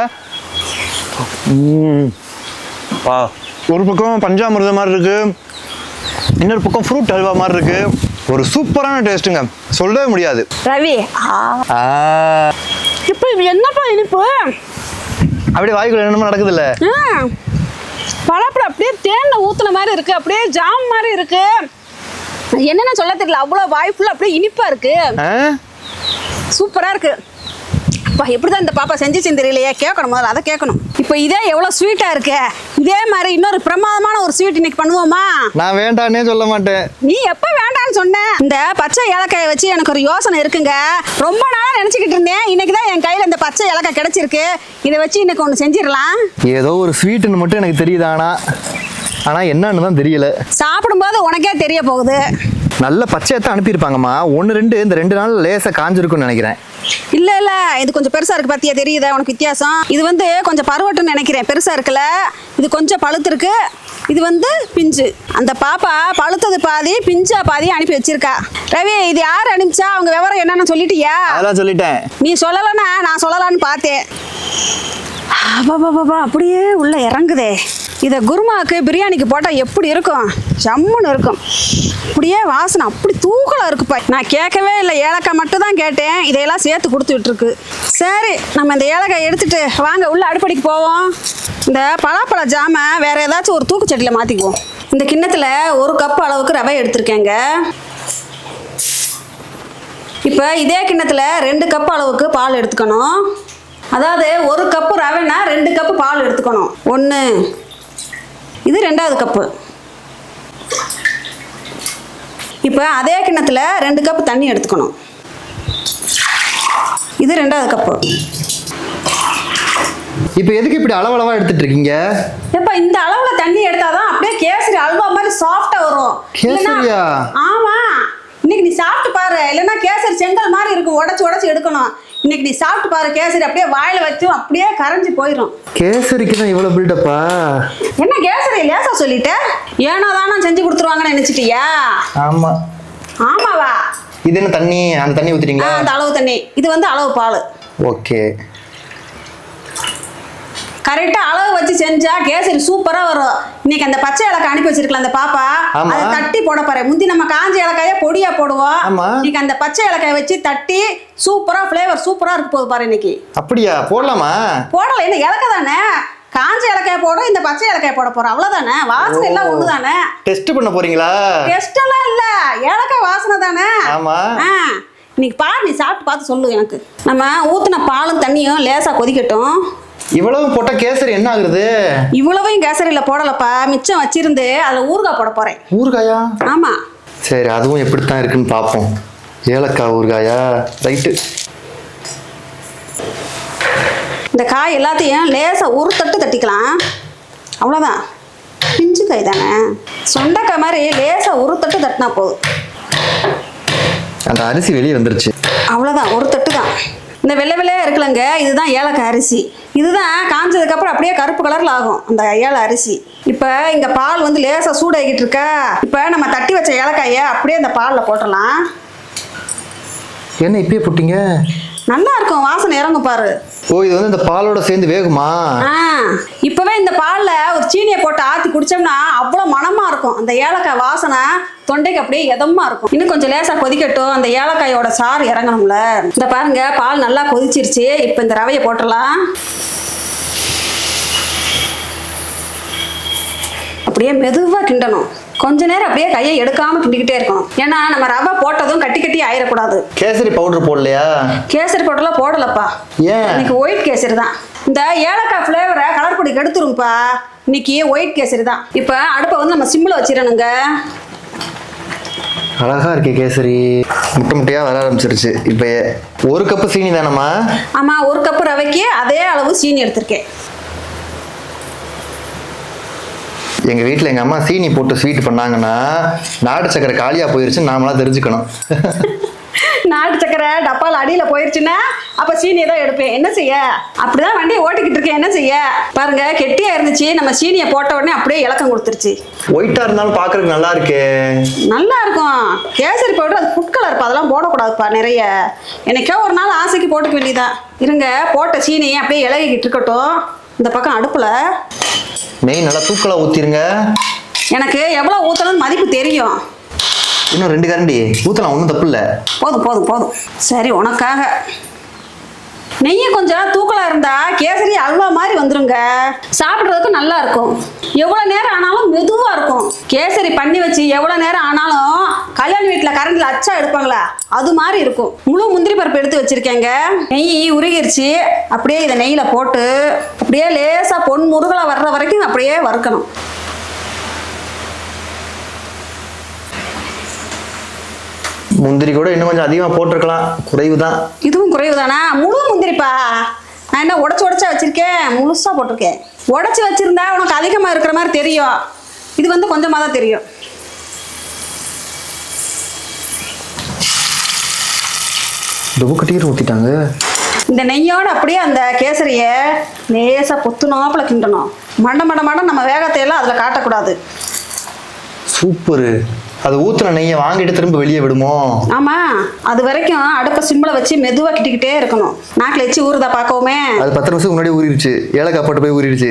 ம். வா ஒரு பக்கம் பஞ்சாமிர்தம் மாதிரி இருக்கு இன்னொரு பக்கம் ஃப்ரூட் அல்வா மாதிரி இருக்கு ஒரு சூப்பரான டேஸ்ட்டுங்க சொல்லவே முடியாது ரவி ஆ ஆ, இப்போ இது என்னப்பா இனிப்பு அப்படியே வாய்க்குள்ள என்னமோ நடக்குதுல்ல ஆ, பலாப்பழம் அப்படியே தேன்ல ஊத்துன மாதிரி இருக்கு அப்படியே ஜாம் மாதிரி இருக்கு என்னென்ன சொல்ல தெரியல அவ்வளோ வாய் ஃபுல்லாக அப்படியே இனிப்பா இருக்கு ஆ? சூப்பரா இருக்கு அப்பா எப்படிதான் இந்த பாப்பா செஞ்சுச்சுன்னு தெரியலையே கேட்கணும் முதல்ல அதை கேட்கணும் இப்போ இதே எவ்வளோ ஸ்வீட்டா இருக்கு இதே மாதிரி இன்னொரு பிரமாதமான ஒரு ஸ்வீட் இன்னைக்கு பண்ணுவோமா நான் வேண்டான்னே சொல்ல மாட்டேன் நீ எப்ப வேண்டாம்னு சொன்ன இந்த பச்சை ஏலக்காயை வச்சு எனக்கு ஒரு யோசனை இருக்குங்க ரொம்ப நாளா நினைச்சுக்கிட்டு இருந்தேன் இன்னைக்கு தான் என் கையில இந்த பச்சை ஏலக்காய் கிடைச்சிருக்கு இதை வச்சு இன்னைக்கு ஒன்று செஞ்சிடலாம் ஏதோ ஒரு ஸ்வீட்டுன்னு மட்டும் எனக்கு தெரியுது ஆனா ஆனா என்னன்னு தான் தெரியல சாப்பிடும்போது உனக்கே தெரிய போகுது நல்ல பச்சையத்தான் அனுப்பியிருப்பாங்கம்மா ஒன்று ரெண்டு இந்த ரெண்டு நாள் லேசாக காஞ்சிருக்கும்னு நினைக்கிறேன் இல்ல இல்ல இது கொஞ்சம் பெருசா இருக்கு பாத்தியா தெரியுதா உனக்கு வித்தியாசம் இது வந்து கொஞ்சம் பருவட்டுன்னு நினைக்கிறேன் பெருசா இருக்குல்ல இது கொஞ்சம் பழுத்து இருக்கு இது வந்து பிஞ்சு அந்த பாப்பா பழுத்தது பாதி பிஞ்சா பாதி அனுப்பி வச்சிருக்கா ரவி இது யார் அனுப்பிச்சா அவங்க விவரம் என்னன்னு சொல்லிட்டியா அதெல்லாம் சொல்லிட்டேன் நீ சொல்லலைன்னா நான் சொல்லலான்னு பார்த்தேன் பாபா அப்படியே உள்ள இறங்குதே இதை குருமாவுக்கு பிரியாணிக்கு போட்டால் எப்படி இருக்கும் ஜம்முன்னு இருக்கும் அப்படியே வாசனை அப்படி தூக்கலாக இருக்குப்பா நான் கேட்கவே இல்லை ஏலக்காய் மட்டும் தான் கேட்டேன் இதையெல்லாம் சேர்த்து கொடுத்துட்டு இருக்கு சரி நம்ம இந்த ஏலக்காய் எடுத்துட்டு வாங்க உள்ள அடுப்படிக்கு போவோம் இந்த பலாப்பழ ஜாமை வேற ஏதாச்சும் ஒரு தூக்குச்சட்டியில் மாற்றிக்குவோம் இந்த கிண்ணத்தில் ஒரு கப் அளவுக்கு ரவை எடுத்திருக்கேங்க இப்போ இதே கிண்ணத்தில் ரெண்டு கப் அளவுக்கு பால் எடுத்துக்கணும் அதாவது ஒரு கப்பு ரவைனா ரெண்டு கப்பு பால் எடுத்துக்கணும் ஒன்று இது ரெண்டாவது கப்பு இப்போ அதே கிண்ணத்தில் ரெண்டு கப்பு தண்ணி எடுத்துக்கணும் இது ரெண்டாவது கப்பு இப்போ எதுக்கு இப்படி அளவளவா எடுத்துட்டு இருக்கீங்க எப்ப இந்த அளவுல தண்ணி எடுத்தாதான் அப்படியே கேசரி அல்வா மாதிரி சாஃப்டா வரும் கேசரியா? இல்லைன்னா- ஆமா இன்னைக்கு நீ சாப்பிட்டு பாரு இல்லைன்னா கேசரி செங்கல் மாதிரி இருக்கும் உடச்சு உடச்சு எடுக்கணும் இன்னைக்கு நீ சாப்பிட்டு பாரு கேசரி அப்படியே வாயில வச்சு அப்படியே கரைஞ்சு போயிடும் கேசரிக்கு தான் இவ்வளோ பில்டப்பா என்ன கேசரி லேசா சொல்லிட்ட ஏனோ தானோ செஞ்சு கொடுத்துருவாங்கன்னு நினைச்சிட்டியா ஆமாம் ஆமாவா இது என்ன தண்ணி அந்த தண்ணி ஆ, ஊத்துறீங்களா அந்த அளவு தண்ணி இது வந்து அளவு பால் ஓகே கரெக்டா அளவு வச்சு செஞ்சா கேசரி சூப்பரா வரும் இன்னைக்கு அந்த பச்சை ஏலக்காய் அனுப்பி வச்சிருக்கலாம் அந்த பாப்பா ஆமா. அதை தட்டி போட போற முந்தி நம்ம காஞ்ச ஏலக்காய பொடியா போடுவோம் ஆமா. இன்னைக்கு அந்த பச்சை ஏலக்காயை வச்சு தட்டி சூப்பரா ஃப்ளேவர் சூப்பரா இருக்கு போகுது பாரு இன்னைக்கு அப்படியா போடலாமா போடல என்ன ஏலக்காய் தானே காஞ்ச ஏலக்காய் போடும் இந்த பச்சை ஏலக்காய் போட போறோம் அவ்வளவுதானே வாசனை எல்லாம் ஒண்ணு தானே டெஸ்ட் பண்ண போறீங்களா டெஸ்ட் எல்லாம் இல்ல ஏலக்காய் வாசனை தானே ஆமா. ஆ இன்னைக்கு பாரு நீ சாப்பிட்டு பார்த்து சொல்லு எனக்கு நம்ம ஊத்துன பாலும் தண்ணியும் லேசா கொதிக்கட்டும் இவ்வளவு போட்டா கேசரி என்ன ஆகுறது இவ்வளவையும் கேசரியில போடலப்பா மிச்சம் வச்சிருந்து அதுல ஊறுகாய் போட போறேன் ஊறுகாயா ஆமா சரி அதுவும் எப்படித்தான் இருக்குன்னு பார்ப்போம் ஏலக்காய் ஊறுகாயா ரைட்டு இந்த காய் எல்லாத்தையும் லேசா ஒரு தட்டு தட்டிக்கலாம் அவ்வளோதான் பிஞ்சு காய் தானே சொண்டக்காய் மாதிரி லேசா ஒரு தட்டு தட்டினா போதும் அந்த அரிசி வெளியே வந்துருச்சு அவ்வளோதான் ஒரு தட்டு தான் இந்த வெள்ளை வெள்ளையா இருக்குல்லங்க இதுதான் ஏலக்காய் அரிசி இதுதான் காஞ்சதுக்கு அப்புறம் அப்படியே கருப்பு கலர்ல ஆகும் அந்த ஏல அரிசி இப்போ இங்க பால் வந்து லேசா சூடாகிட்டு இருக்கா இப்போ நம்ம தட்டி வச்ச ஏலக்காயை அப்படியே இந்த பாலில் போட்டுடலாம் என்ன இப்பயே போட்டீங்க நல்லா இருக்கும் வாசனை இறங்கும் பாரு ஓ இது வந்து இந்த பாலோட சேர்ந்து வேகுமா ஆ இப்பவே இந்த பால்ல ஒரு சீனியை போட்டு ஆத்தி குடிச்சோம்னா அவ்வளோ மணமா இருக்கும் அந்த ஏலக்காய் வாசனை தொண்டைக்கு அப்படியே எதமா இருக்கும் இன்னும் கொஞ்சம் லேசா கொதிக்கட்டும் அந்த ஏலக்காயோட சாறு இறங்கணும்ல இந்த பாருங்க பால் நல்லா கொதிச்சிருச்சு இப்போ இந்த ரவையை போட்டுடலாம் அப்படியே மெதுவா கிண்டணும் கொஞ்ச நேரம் அப்படியே கையை எடுக்காம கிண்டிக்கிட்டே இருக்கணும் ஏன்னா நம்ம ரவை போட்டதும் கட்டி கட்டி ஆயிடக்கூடாது கேசரி பவுடர் போடலையா கேசரி போட்டெல்லாம் போடலப்பா ஏன் இன்னைக்கு ஒயிட் கேசரி தான் இந்த ஏலக்காய் ஃப்ளேவரை கலர் பொடி கெடுத்துரும்ப்பா இன்னைக்கு ஒயிட் கேசரி தான் இப்போ அடுப்பை வந்து நம்ம சிம்மில் வச்சிடணுங்க அழகா இருக்கே கேசரி முட்டை முட்டையா வர ஆரம்பிச்சிருச்சு இப்போ ஒரு கப்பு சீனி தானம்மா ஆமாம் ஒரு கப்பு ரவைக்கு அதே அளவு சீனி எடுத்திருக்கேன் எங்க வீட்ல எங்க அம்மா சீனி போட்டு ஸ்வீட் பண்ணாங்கன்னா நாடு சக்கரை காலியா போயிருச்சுன்னு நாமளா தெரிஞ்சுக்கணும் நாட்டு சக்கரை டப்பால் அடியில் போயிருச்சுன்னா அப்போ சீனியை தான் எடுப்பேன் என்ன செய்ய அப்படிதான் வண்டியை ஓட்டிக்கிட்டு இருக்கேன் என்ன செய்ய பாருங்க கெட்டியா இருந்துச்சு நம்ம சீனியை போட்ட உடனே அப்படியே இலக்கம் கொடுத்துருச்சு ஒயிட்டா இருந்தாலும் பாக்குறதுக்கு நல்லா இருக்கே நல்லா இருக்கும் கேசரி பவுடர் அது ஃபுட் கலர்ப்பா அதெல்லாம் போடக்கூடாதுப்பா நிறைய எனக்கே ஒரு நாள் ஆசைக்கு போட்டுக்க வேண்டியதான் இருங்க போட்ட சீனியை அப்படியே இலகிக்கிட்டு இருக்கட்டும் இந்த பக்கம் அடுப்பில் நெய் நல்லா தூக்கலா ஊத்திருங்க எனக்கு எவ்வளோ ஊற்றணும்னு மதிப்பு தெரியும் இன்னும் ரெண்டு கரண்டி ஊத்தலாம் ஒன்றும் தப்பு இல்லை போதும் போதும் போதும் சரி உனக்காக நெய்யை கொஞ்சம் தூக்கலாக இருந்தா கேசரி அல்வா மாதிரி வந்துருங்க சாப்பிட்றதுக்கு நல்லா இருக்கும் எவ்வளோ நேரம் ஆனாலும் மெதுவாக இருக்கும் கேசரி பண்ணி வச்சு எவ்வளோ நேரம் ஆனாலும் கல்யாண வீட்டில் கரண்டில் அச்சா எடுப்பாங்களா அது மாதிரி இருக்கும் முழு முந்திரி பருப்பு எடுத்து வச்சிருக்கேங்க நெய் உருகிருச்சு அப்படியே இதை நெய்யில் போட்டு அப்படியே லேசாக பொன் முருகலை வர்ற வரைக்கும் அப்படியே வறுக்கணும் முந்திரி கூட இன்னும் கொஞ்சம் அதிகமா போட்டிருக்கலாம் குறைவு தான் இதுவும் குறைவு தானா முழு முந்திரிப்பா நான் என்ன உடச்சி உடச்சா வச்சிருக்கேன் முழுசா போட்டிருக்கேன் உடச்சி வச்சிருந்தா உனக்கு அதிகமா இருக்கிற மாதிரி தெரியும் இது வந்து கொஞ்சமா தான் தெரியும் டொபு கட்டிக்கிட்டு ஊத்திட்டாங்க இந்த நெய்யோட அப்படியே அந்த கேசரியை லேசா பொத்துனாப்புல கிண்டணும் மண்ட மண்ட மண்ட நம்ம வேகத்தை எல்லாம் அதில் காட்டக்கூடாது சூப்பரு அது ஊத்துன நெய்யை வாங்கிட்டு திரும்ப வெளியே விடுமோ ஆமா அது வரைக்கும் அடுப்பை சிம்மில் வச்சு மெதுவா கிட்டிக்கிட்டே இருக்கணும் நாக்கில் வச்சு ஊறுதா பார்க்கவுமே அது பத்து நிமிஷம் முன்னாடி ஊறிடுச்சு ஏலக்காய் போட்டு போய் ஊறிடுச்சு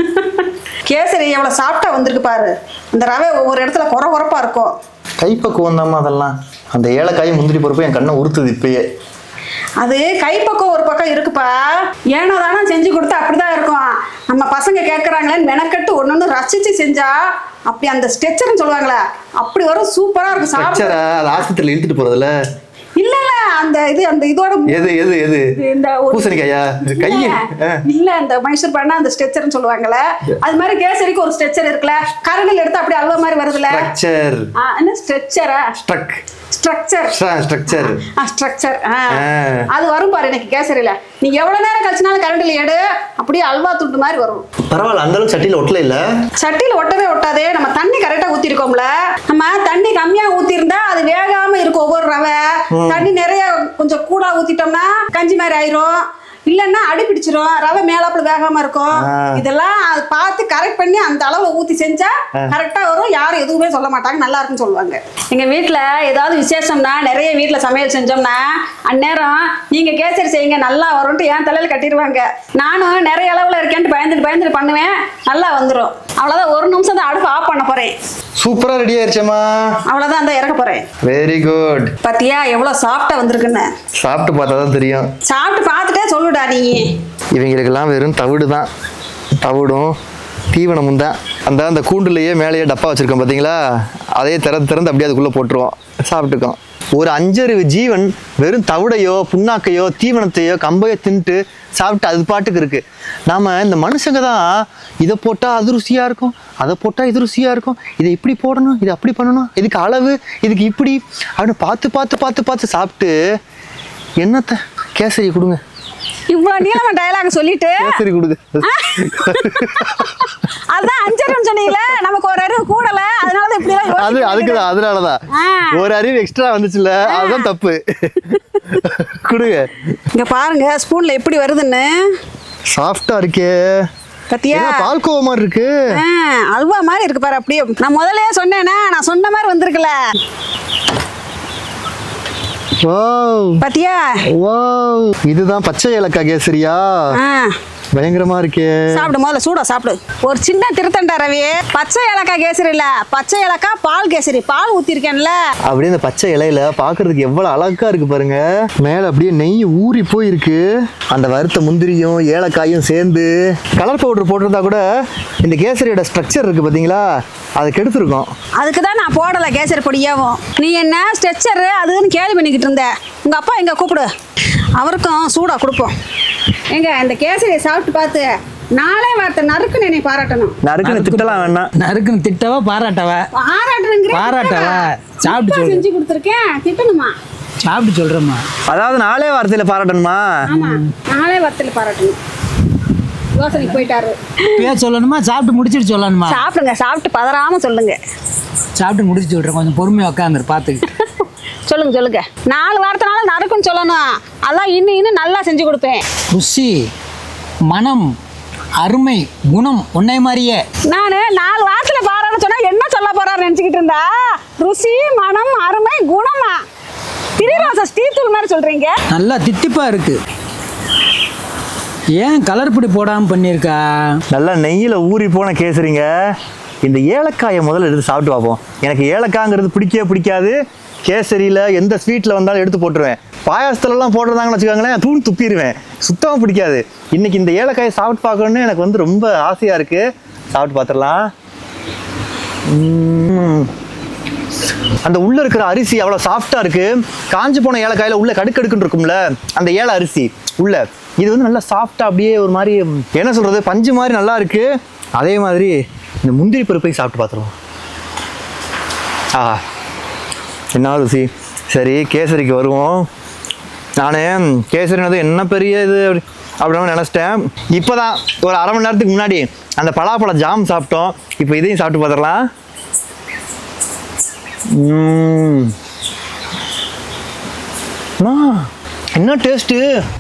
கேசரி எவ்வளோ சாப்பிட்டா வந்திருக்கு பாரு அந்த ரவை ஒவ்வொரு இடத்துல குறை குறைப்பா இருக்கும் கைப்பக்குவம் தாம்மா அதெல்லாம் அந்த ஏலக்காய் முந்திரி பருப்பு என் கண்ணை உறுத்துது இப்பயே அது கைப்பக்கம் ஒரு பக்கம் இருக்குப்பா ஏனோ தானே செஞ்சு கொடுத்தா அப்படிதான் இருக்கும் நம்ம பசங்க கேட்குறாங்களேன்னு மெனக்கட்டு ஒன்று ஒன்று ரசிச்சு செஞ்சா அப்படி அந்த ஸ்ட்ரெச்சர்னு சொல்லுவாங்களே அப்படி வரும் சூப்பரா இருக்கும் சாப்பிட ஸ்ட்ரக்சரா அது ஆஸ்பத்திரியில் இழுத்துட்டு போறதுல இல்ல இல்ல அந்த இது அந்த இதோட எது எது எது இந்த ஒரு- பூசணிக்காயா கைய இல்ல, இல்ல அந்த மைசூர் பண்ண அந்த ஸ்ட்ரெச்சர்னு சொல்லுவாங்கல்ல அது மாதிரி கேசரிக்கு ஒரு ஸ்ட்ரெச்சர் இருக்குல்ல கரண்டில் எடுத்து அப்படியே அல்வா மாதிரி வருதுல்ல ஸ்ட்ரக்சர் ஆ, என்ன ஸ்ட்ரெச்சரா ஸ்ட்ரக் ஸ்ட்ரக்சர் ஸ்ட்ரக்சர் ஸ்ட்ரக்சர் ஆ. அது வரும் பாரு எனக்கு கேசரியில நீ எவ்வளவு நேரம் கழிச்சினாலும் கரண்டில் எடு அப்படியே அல்வா துண்டு மாதிரி வரும் பரவாயில்ல அந்த அளவுக்கு சட்டியில் ஒட்டல இல்ல சட்டியில் ஒட்டவே ஒட்டாதே நம்ம தண்ணி கரெக்டாக ஊற்றிருக்கோம்ல நம்ம தண்ணி கம்மியாக ஊற்றிருந்தா அது வேகாம இருக்கும் ஒவ்வொரு ரவை தண்ணி நிறைய கொஞ்சம் கூட ஊற்றிட்டோம்னா கஞ்சி மாதிரி ஆயிரும் இல்லைன்னா அடி பிடிச்சிரும் ரவை மேலாப்புல வேகாம இருக்கும் ஆ. இதெல்லாம் அது பார்த்து கரெக்ட் பண்ணி அந்த அளவுல ஊற்றி செஞ்சா கரெக்டாக வரும் யாரும் எதுவுமே சொல்ல மாட்டாங்க நல்லா இருக்குன்னு சொல்லுவாங்க எங்க வீட்டில் ஏதாவது விசேஷம்னா நிறைய வீட்டில் சமையல் செஞ்சோம்னா அந்நேரம் நீங்க கேசரி செய்யுங்க நல்லா வரும்ட்டு என் தலையில கட்டிடுவாங்க நானும் நிறைய அளவுல இருக்கேன்ட்டு பயந்துட்டு பயந்துட்டு பண்ணுவேன் நல்லா வந்துடும் அவ்வளோதான் ஒரு நிமிஷம் தான் அடுப்பு ஆஃப் பண்ண போறேன் சூப்பரா ரெடி ஆயிருச்சேம்மா அவ்வளோதான் அந்த இறக்க போறேன் வெரி குட் பாத்தியா எவ்வளோ சாஃப்டா வந்திருக்குன்னு சாப்பிட்டு பார்த்தா தான் தெரியும் சாப்பிட்டு பார்த்துட்டே சொல்லுடா நீ இவங்களுக்கெல்லாம் வெறும் தவிடு தான் தவிடும் தீவனமும் தான் அந்த அந்த கூண்டுலேயே மேலேயே டப்பா வச்சுருக்கோம் பார்த்தீங்களா அதையே திறந்து திறந்து அப்படியே அதுக்குள்ளே போட்டுருவோம் சாப்பிட்டுக்கோம் ஒரு அஞ்சறிவு ஜீவன் வெறும் தவிடையோ புண்ணாக்கையோ தீவனத்தையோ கம்பையோ தின்ட்டு சாப்பிட்டு அது பாட்டுக்கு இருக்குது நாம் இந்த மனுஷங்க தான் இதை போட்டால் அது ருசியாக இருக்கும் அதை போட்டால் இது ருசியாக இருக்கும் இதை இப்படி போடணும் இது அப்படி பண்ணணும் இதுக்கு அளவு இதுக்கு இப்படி அப்படின்னு பார்த்து பார்த்து பார்த்து பார்த்து சாப்பிட்டு என்னத்தை கேசரி கொடுங்க இவ்வளவு நீளமா டயலாக் சொல்லிட்டு கேசரி கொடுங்க அதான் அஞ்சரம் சொன்னீங்களே நமக்கு ஒரு அறிவு கூடல அதனாலதான் இப்படி எல்லாம் அது யோசிக்க அதுக்கு தான் அதனாலதான் ஆ. ஒரு அறிவு எக்ஸ்ட்ரா வந்துச்சுல்ல அதுதான் தப்பு கொடுங்க இங்க பாருங்க ஸ்பூன்ல எப்படி வருதுன்னு சாஃப்டா இருக்கே பத்தியா என்ன பால்கோவா மாதிரி இருக்கு ஆ, அல்வா மாதிரி இருக்கு பாரு அப்படியே நான் முதல்லயே சொன்னேனே நான் சொன்ன மாதிரி வந்திருக்குல வாவ் பாத்தியா வாவ் இதுதான் பச்சை ஏலக்காய் கேசரியா ஆ, பயங்கரமா இருக்கே சாப்பிடு முதல்ல சூடா சாப்பிடு ஒரு சின்ன திருத்தண்டா ரவி பச்சை ஏலக்காய் கேசரி இல்ல பச்சை ஏலக்காய் பால் கேசரி பால் ஊத்திருக்கேன்ல அப்படியே இந்த பச்சை இலையில பாக்குறதுக்கு எவ்வளவு அழகா இருக்கு பாருங்க மேல அப்படியே நெய் ஊறி போயிருக்கு அந்த வறுத்த முந்திரியும் ஏலக்காயும் சேர்ந்து கலர் பவுடர் போட்டிருந்தா கூட இந்த கேசரியோட ஸ்ட்ரக்சர் இருக்கு பாத்தீங்களா அதை கெடுத்துருக்கோம் அதுக்கு தான் நான் போடல கேசரி பொடியாவும் நீ என்ன ஸ்ட்ரெச்சர் அதுன்னு கேள்வி பண்ணிக்கிட்டு இருந்த உங்க அப்பா எங்க கூப்பிடு அவருக்கும் சூடா கொடுப்போம் எங்க இந்த கேசரியை சாப்பிட்டு பார்த்து நாளே வார்த்தை நறுக்குன்னு என்னை பாராட்டணும் நறுக்குன்னு திட்டலாம் வேணாம் நறுக்குன்னு திட்டவா பாராட்டவா பாராட்டுறேங்கிற பாராட்டவா? சாப்பிட்டு சொல்லு. செஞ்சு கொடுத்துருக்கேன் திட்டணுமா சாப்பிட்டு சொல்றேம்மா அதாவது நாளே வார்த்தையில பாராட்டணுமா ஆமா நாளே வார்த்தையில் பாராட்டணும் யோசனைக்கு போயிட்டாரு இப்பயே சொல்லணுமா சாப்பிட்டு முடிச்சிட்டு சொல்லணுமா சாப்பிடுங்க சாப்பிட்டு பதறாம சொல்லுங்க சாப்பிட்டு முடிச்சு சொல்றேன் கொஞ்சம் பொறுமையா உட்காந்துரு பார்த்துக்கிட்டு சொல்லுங்க சொல்லுங்க நாலு வாரத்தினால நறுக்குன்னு சொல்லணும் அதான் இன்னும் இன்னும் நல்லா செஞ்சு கொடுப்பேன் ருசி மனம் அருமை குணம் உன்னை மாதிரியே நான் நாலு வாரத்தில் பாராட்ட சொன்னா என்ன சொல்ல போறாரு நினச்சிக்கிட்டு இருந்தா ருசி மனம் அருமை குணமா திரிராச ஸ்டீத்தூள் மாதிரி சொல்றீங்க நல்லா தித்திப்பா இருக்கு ஏன் கலர் பொடி போடாம பண்ணியிருக்கா நல்லா நெய்யில் ஊறி போன கேசரிங்க இந்த ஏலக்காயை முதல்ல எடுத்து சாப்பிட்டு பார்ப்போம் எனக்கு ஏலக்காய்ங்கிறது பிடிக்கவே பிடிக்காது கேசரியில் எந்த ஸ்வீட்டில் வந்தாலும் எடுத்து போட்டுருவேன் பாயாசத்துலலாம் போட்டிருந்தாங்கன்னு வச்சுக்கோங்களேன் தூண் துப்பிடுவேன் சுத்தமாக பிடிக்காது இன்னைக்கு இந்த ஏலக்காயை சாப்பிட்டு பார்க்கணுன்னு எனக்கு வந்து ரொம்ப ஆசையாக இருக்குது சாப்பிட்டு பார்த்துடலாம் உம். அந்த உள்ள இருக்கிற அரிசி அவ்வளோ சாஃப்டா இருக்கு காஞ்சு போன ஏலக்காயில உள்ள கடுக்கடுக்குன்னு இருக்கும்ல அந்த ஏல அரிசி உள்ள இது வந்து நல்லா சாஃப்டா அப்படியே ஒரு மாதிரி ம், என்ன சொல்றது பஞ்சு மாதிரி நல்லா இருக்கு அதே மாதிரி இந்த முந்திரி பருப்பை சாப்பிட்டு பார்த்துருவோம் ஆ என்ன ருசி சரி கேசரிக்கு வருவோம் நானே கேசரினது என்ன பெரிய இது அப்படி அப்படின்னு நினச்சிட்டேன் இப்போ தான் ஒரு அரை மணி நேரத்துக்கு முன்னாடி அந்த பலாப்பழ ஜாம் சாப்பிட்டோம் இப்போ இதையும் சாப்பிட்டு பார்த்துடலாம் ம்ம். அண்ணா, என்ன டேஸ்ட்டு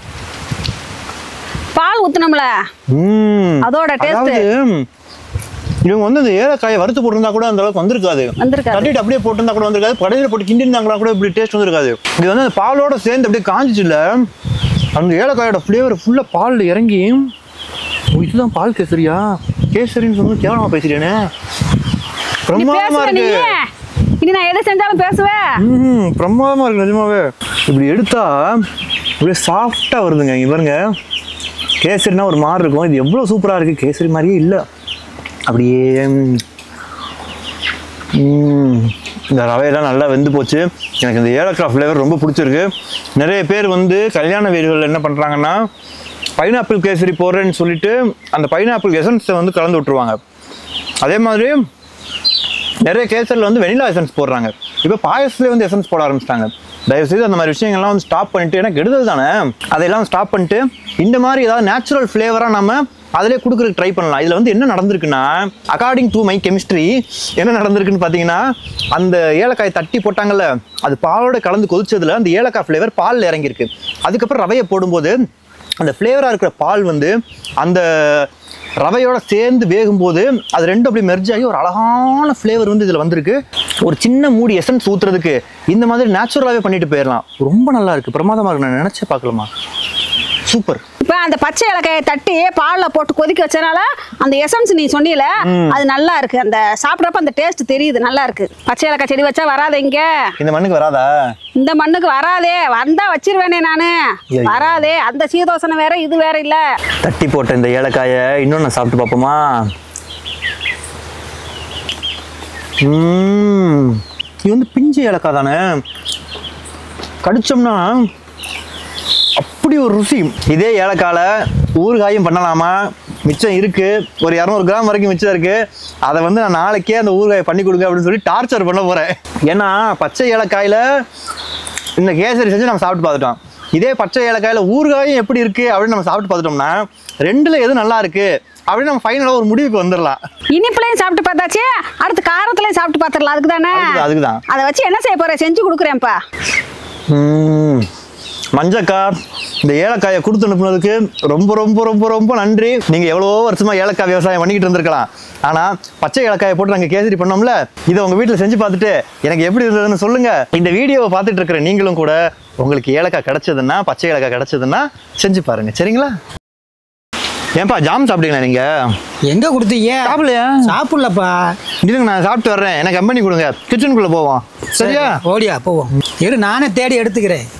பால் ஊத்துனோம்ல அதோட taste. இவங்க வந்து இந்த ஏலக்காயை வறுத்து போட்டிருந்தா கூட அந்த அளவுக்கு வந்திருக்காது வந்திருக்காது. தட்டிட்டு அப்படியே போட்டிருந்தா கூட வந்திருக்காது கடையில் போட்டு கிண்டி இருந்தாங்களா கூட இப்படி டேஸ்ட் வந்திருக்காது இது வந்து அந்த பாலோட சேர்ந்து அப்படியே காஞ்சிச்சுல அந்த ஏலக்காயோட ஃப்ளேவர் ஃபுல்லாக பால் இறங்கி ஓ, இதுதான் பால் கேசரியா கேசரின்னு சொல்லி கேவலமா பேசுறேனே நீ பிரமாதமா பேசுவ நீ இருக்கு இனி நான் எது செஞ்சாலும் பேசுவேன் ம் பிரமாதமா இருக்கு நிஜமாவே இப்படி எடுத்தா அப்படியே சாஃப்டா வருதுங்க இங்க பாருங்க கேசரினா ஒரு மாதிரி இருக்கும் இது எவ்வளோ சூப்பரா இருக்கு கேசரி மாதிரியே இல்லை அப்படியே ம், ம், இந்த ரவையெல்லாம் நல்லா வெந்து போச்சு எனக்கு இந்த ஏலக்காய் ஃப்ளேவர் ரொம்ப பிடிச்சிருக்கு நிறைய பேர் வந்து கல்யாண வீடுகளில் என்ன பண்ணுறாங்கன்னா பைனாப்பிள் கேசரி போடுறேன்னு சொல்லிட்டு அந்த பைனாப்பிள் எசன்ஸை வந்து கலந்து விட்டுருவாங்க அதே மாதிரி நிறைய கேசரில் வந்து வெனிலா எசன்ஸ் போடுறாங்க இப்போ பாயசத்துலேயே வந்து எசன்ஸ் போட ஆரம்பிச்சிட்டாங்க தயவுசெய்து அந்த மாதிரி விஷயங்கள்லாம் வந்து ஸ்டாப் பண்ணிட்டு ஏன்னா கெடுதல் தானே அதையெல்லாம் ஸ்டாப் பண்ணிட்டு இந்த மாதிரி ஏதாவது நேச்சுரல் ஃப்ளேவராக நம்ம அதிலே கொடுக்குறதுக்கு ட்ரை பண்ணலாம் இதில் வந்து என்ன நடந்திருக்குன்னா அக்கார்டிங் டு மை கெமிஸ்ட்ரி என்ன நடந்திருக்குன்னு பார்த்தீங்கன்னா அந்த ஏலக்காய் தட்டி போட்டாங்கல்ல அது பாலோட கலந்து கொதிச்சதுல அந்த ஏலக்காய் ஃப்ளேவர் பாலில் இறங்கியிருக்கு அதுக்கப்புறம் ரவையை போடும்போது அந்த ஃப்ளேவராக இருக்கிற பால் வந்து அந்த ரவையோட சேர்ந்து வேகும்போது அது ரெண்டும் அப்படி மெர்ஜ் ஆகி ஒரு அழகான ஃப்ளேவர் வந்து இதில் வந்திருக்கு ஒரு சின்ன மூடி எசன்ஸ் ஊத்துறதுக்கு இந்த மாதிரி நேச்சுரலாகவே பண்ணிட்டு போயிடலாம் ரொம்ப நல்லா இருக்கு பிரமாதமாக இருக்கு நான் நினச்சே பார்க்கலாமா சூப்பர் இப்ப அந்த பச்சை இலக்காயை தட்டி பால்ல போட்டு கொதிக்க வச்சனால அந்த எசன்ஸ் நீ சொன்னீல அது நல்லா இருக்கு அந்த சாப்பிட்றப்ப அந்த டேஸ்ட் தெரியுது நல்லா இருக்கு பச்சை இலக்காய் செடி வச்சா வராது இங்க இந்த மண்ணுக்கு வராதா இந்த மண்ணுக்கு வராதே வந்தா வச்சிருவேனே நானு ஐயோ. வராதே அந்த சீதோசனை வேற இது வேற இல்ல தட்டி போட்ட இந்த ஏலக்காயை இன்னும் நான் சாப்பிட்டு பார்ப்போமா ம்ம். இது வந்து பிஞ்சு ஏலக்காய் தானே கடிச்சோம்னா அப்படி ஒரு ருசி இதே ஏலக்கால ஊறுகாயும் பண்ணலாமா மிச்சம் இருக்கு ஒரு இரநூறு கிராம் வரைக்கும் மிச்சம் இருக்கு அதை வந்து நான் நாளைக்கே அந்த ஊறுகாயை பண்ணி கொடுங்க அப்படின்னு சொல்லி டார்ச்சர் பண்ண போறேன் ஏன்னா பச்சை ஏலக்காயில இந்த கேசரி செஞ்சு நம்ம சாப்பிட்டு பார்த்துட்டோம் இதே பச்சை ஏலக்காயில ஊறுகாயும் எப்படி இருக்கு அப்படின்னு நம்ம சாப்பிட்டு பார்த்துட்டோம்னா ரெண்டுல எது நல்லா இருக்கு அப்படின்னு நம்ம ஃபைனலாக ஒரு முடிவுக்கு வந்துடலாம் இனிப்புலையும் சாப்பிட்டு பார்த்தாச்சு அடுத்து காரத்துலையும் சாப்பிட்டு பார்த்துடலாம் அதுக்கு தானே அதுக்கு- அதுக்குதான். அதை வச்சு என்ன செய்ய போற செஞ்சு கொடுக்குறேன்ப்பா ம். மஞ்சக்கா இந்த ஏலக்காயை கொடுத்து அனுப்புனதுக்கு ரொம்ப ரொம்ப ரொம்ப ரொம்ப நன்றி நீங்க எவ்வளவோ வருஷமா ஏலக்காய் விவசாயம் பண்ணிக்கிட்டு இருந்திருக்கலாம் ஆனா பச்சை ஏலக்காயை போட்டு நாங்க கேசரி பண்ணோம்ல இதை உங்க வீட்டுல செஞ்சு பார்த்துட்டு எனக்கு எப்படி இருந்ததுன்னு சொல்லுங்க இந்த வீடியோவை பார்த்துட்டு இருக்கிற நீங்களும் கூட உங்களுக்கு ஏலக்காய் கிடைச்சதுன்னா பச்சை ஏலக்காய் கிடைச்சதுன்னா செஞ்சு பாருங்க சரிங்களா ஏன்பா ஜாம் சாப்பிட்டீங்களா நீங்க எங்க கொடுத்தீங்க சாப்பிடலையா சாப்பிடலப்பா இருங்க நான் சாப்பிட்டு வர்றேன் எனக்கு கம்பெனி கொடுங்க கிச்சனுக்குள்ள போவோம் சரியா ஓடியா போவோம் இரு நானே தேடி எடுத்துக்கிறேன்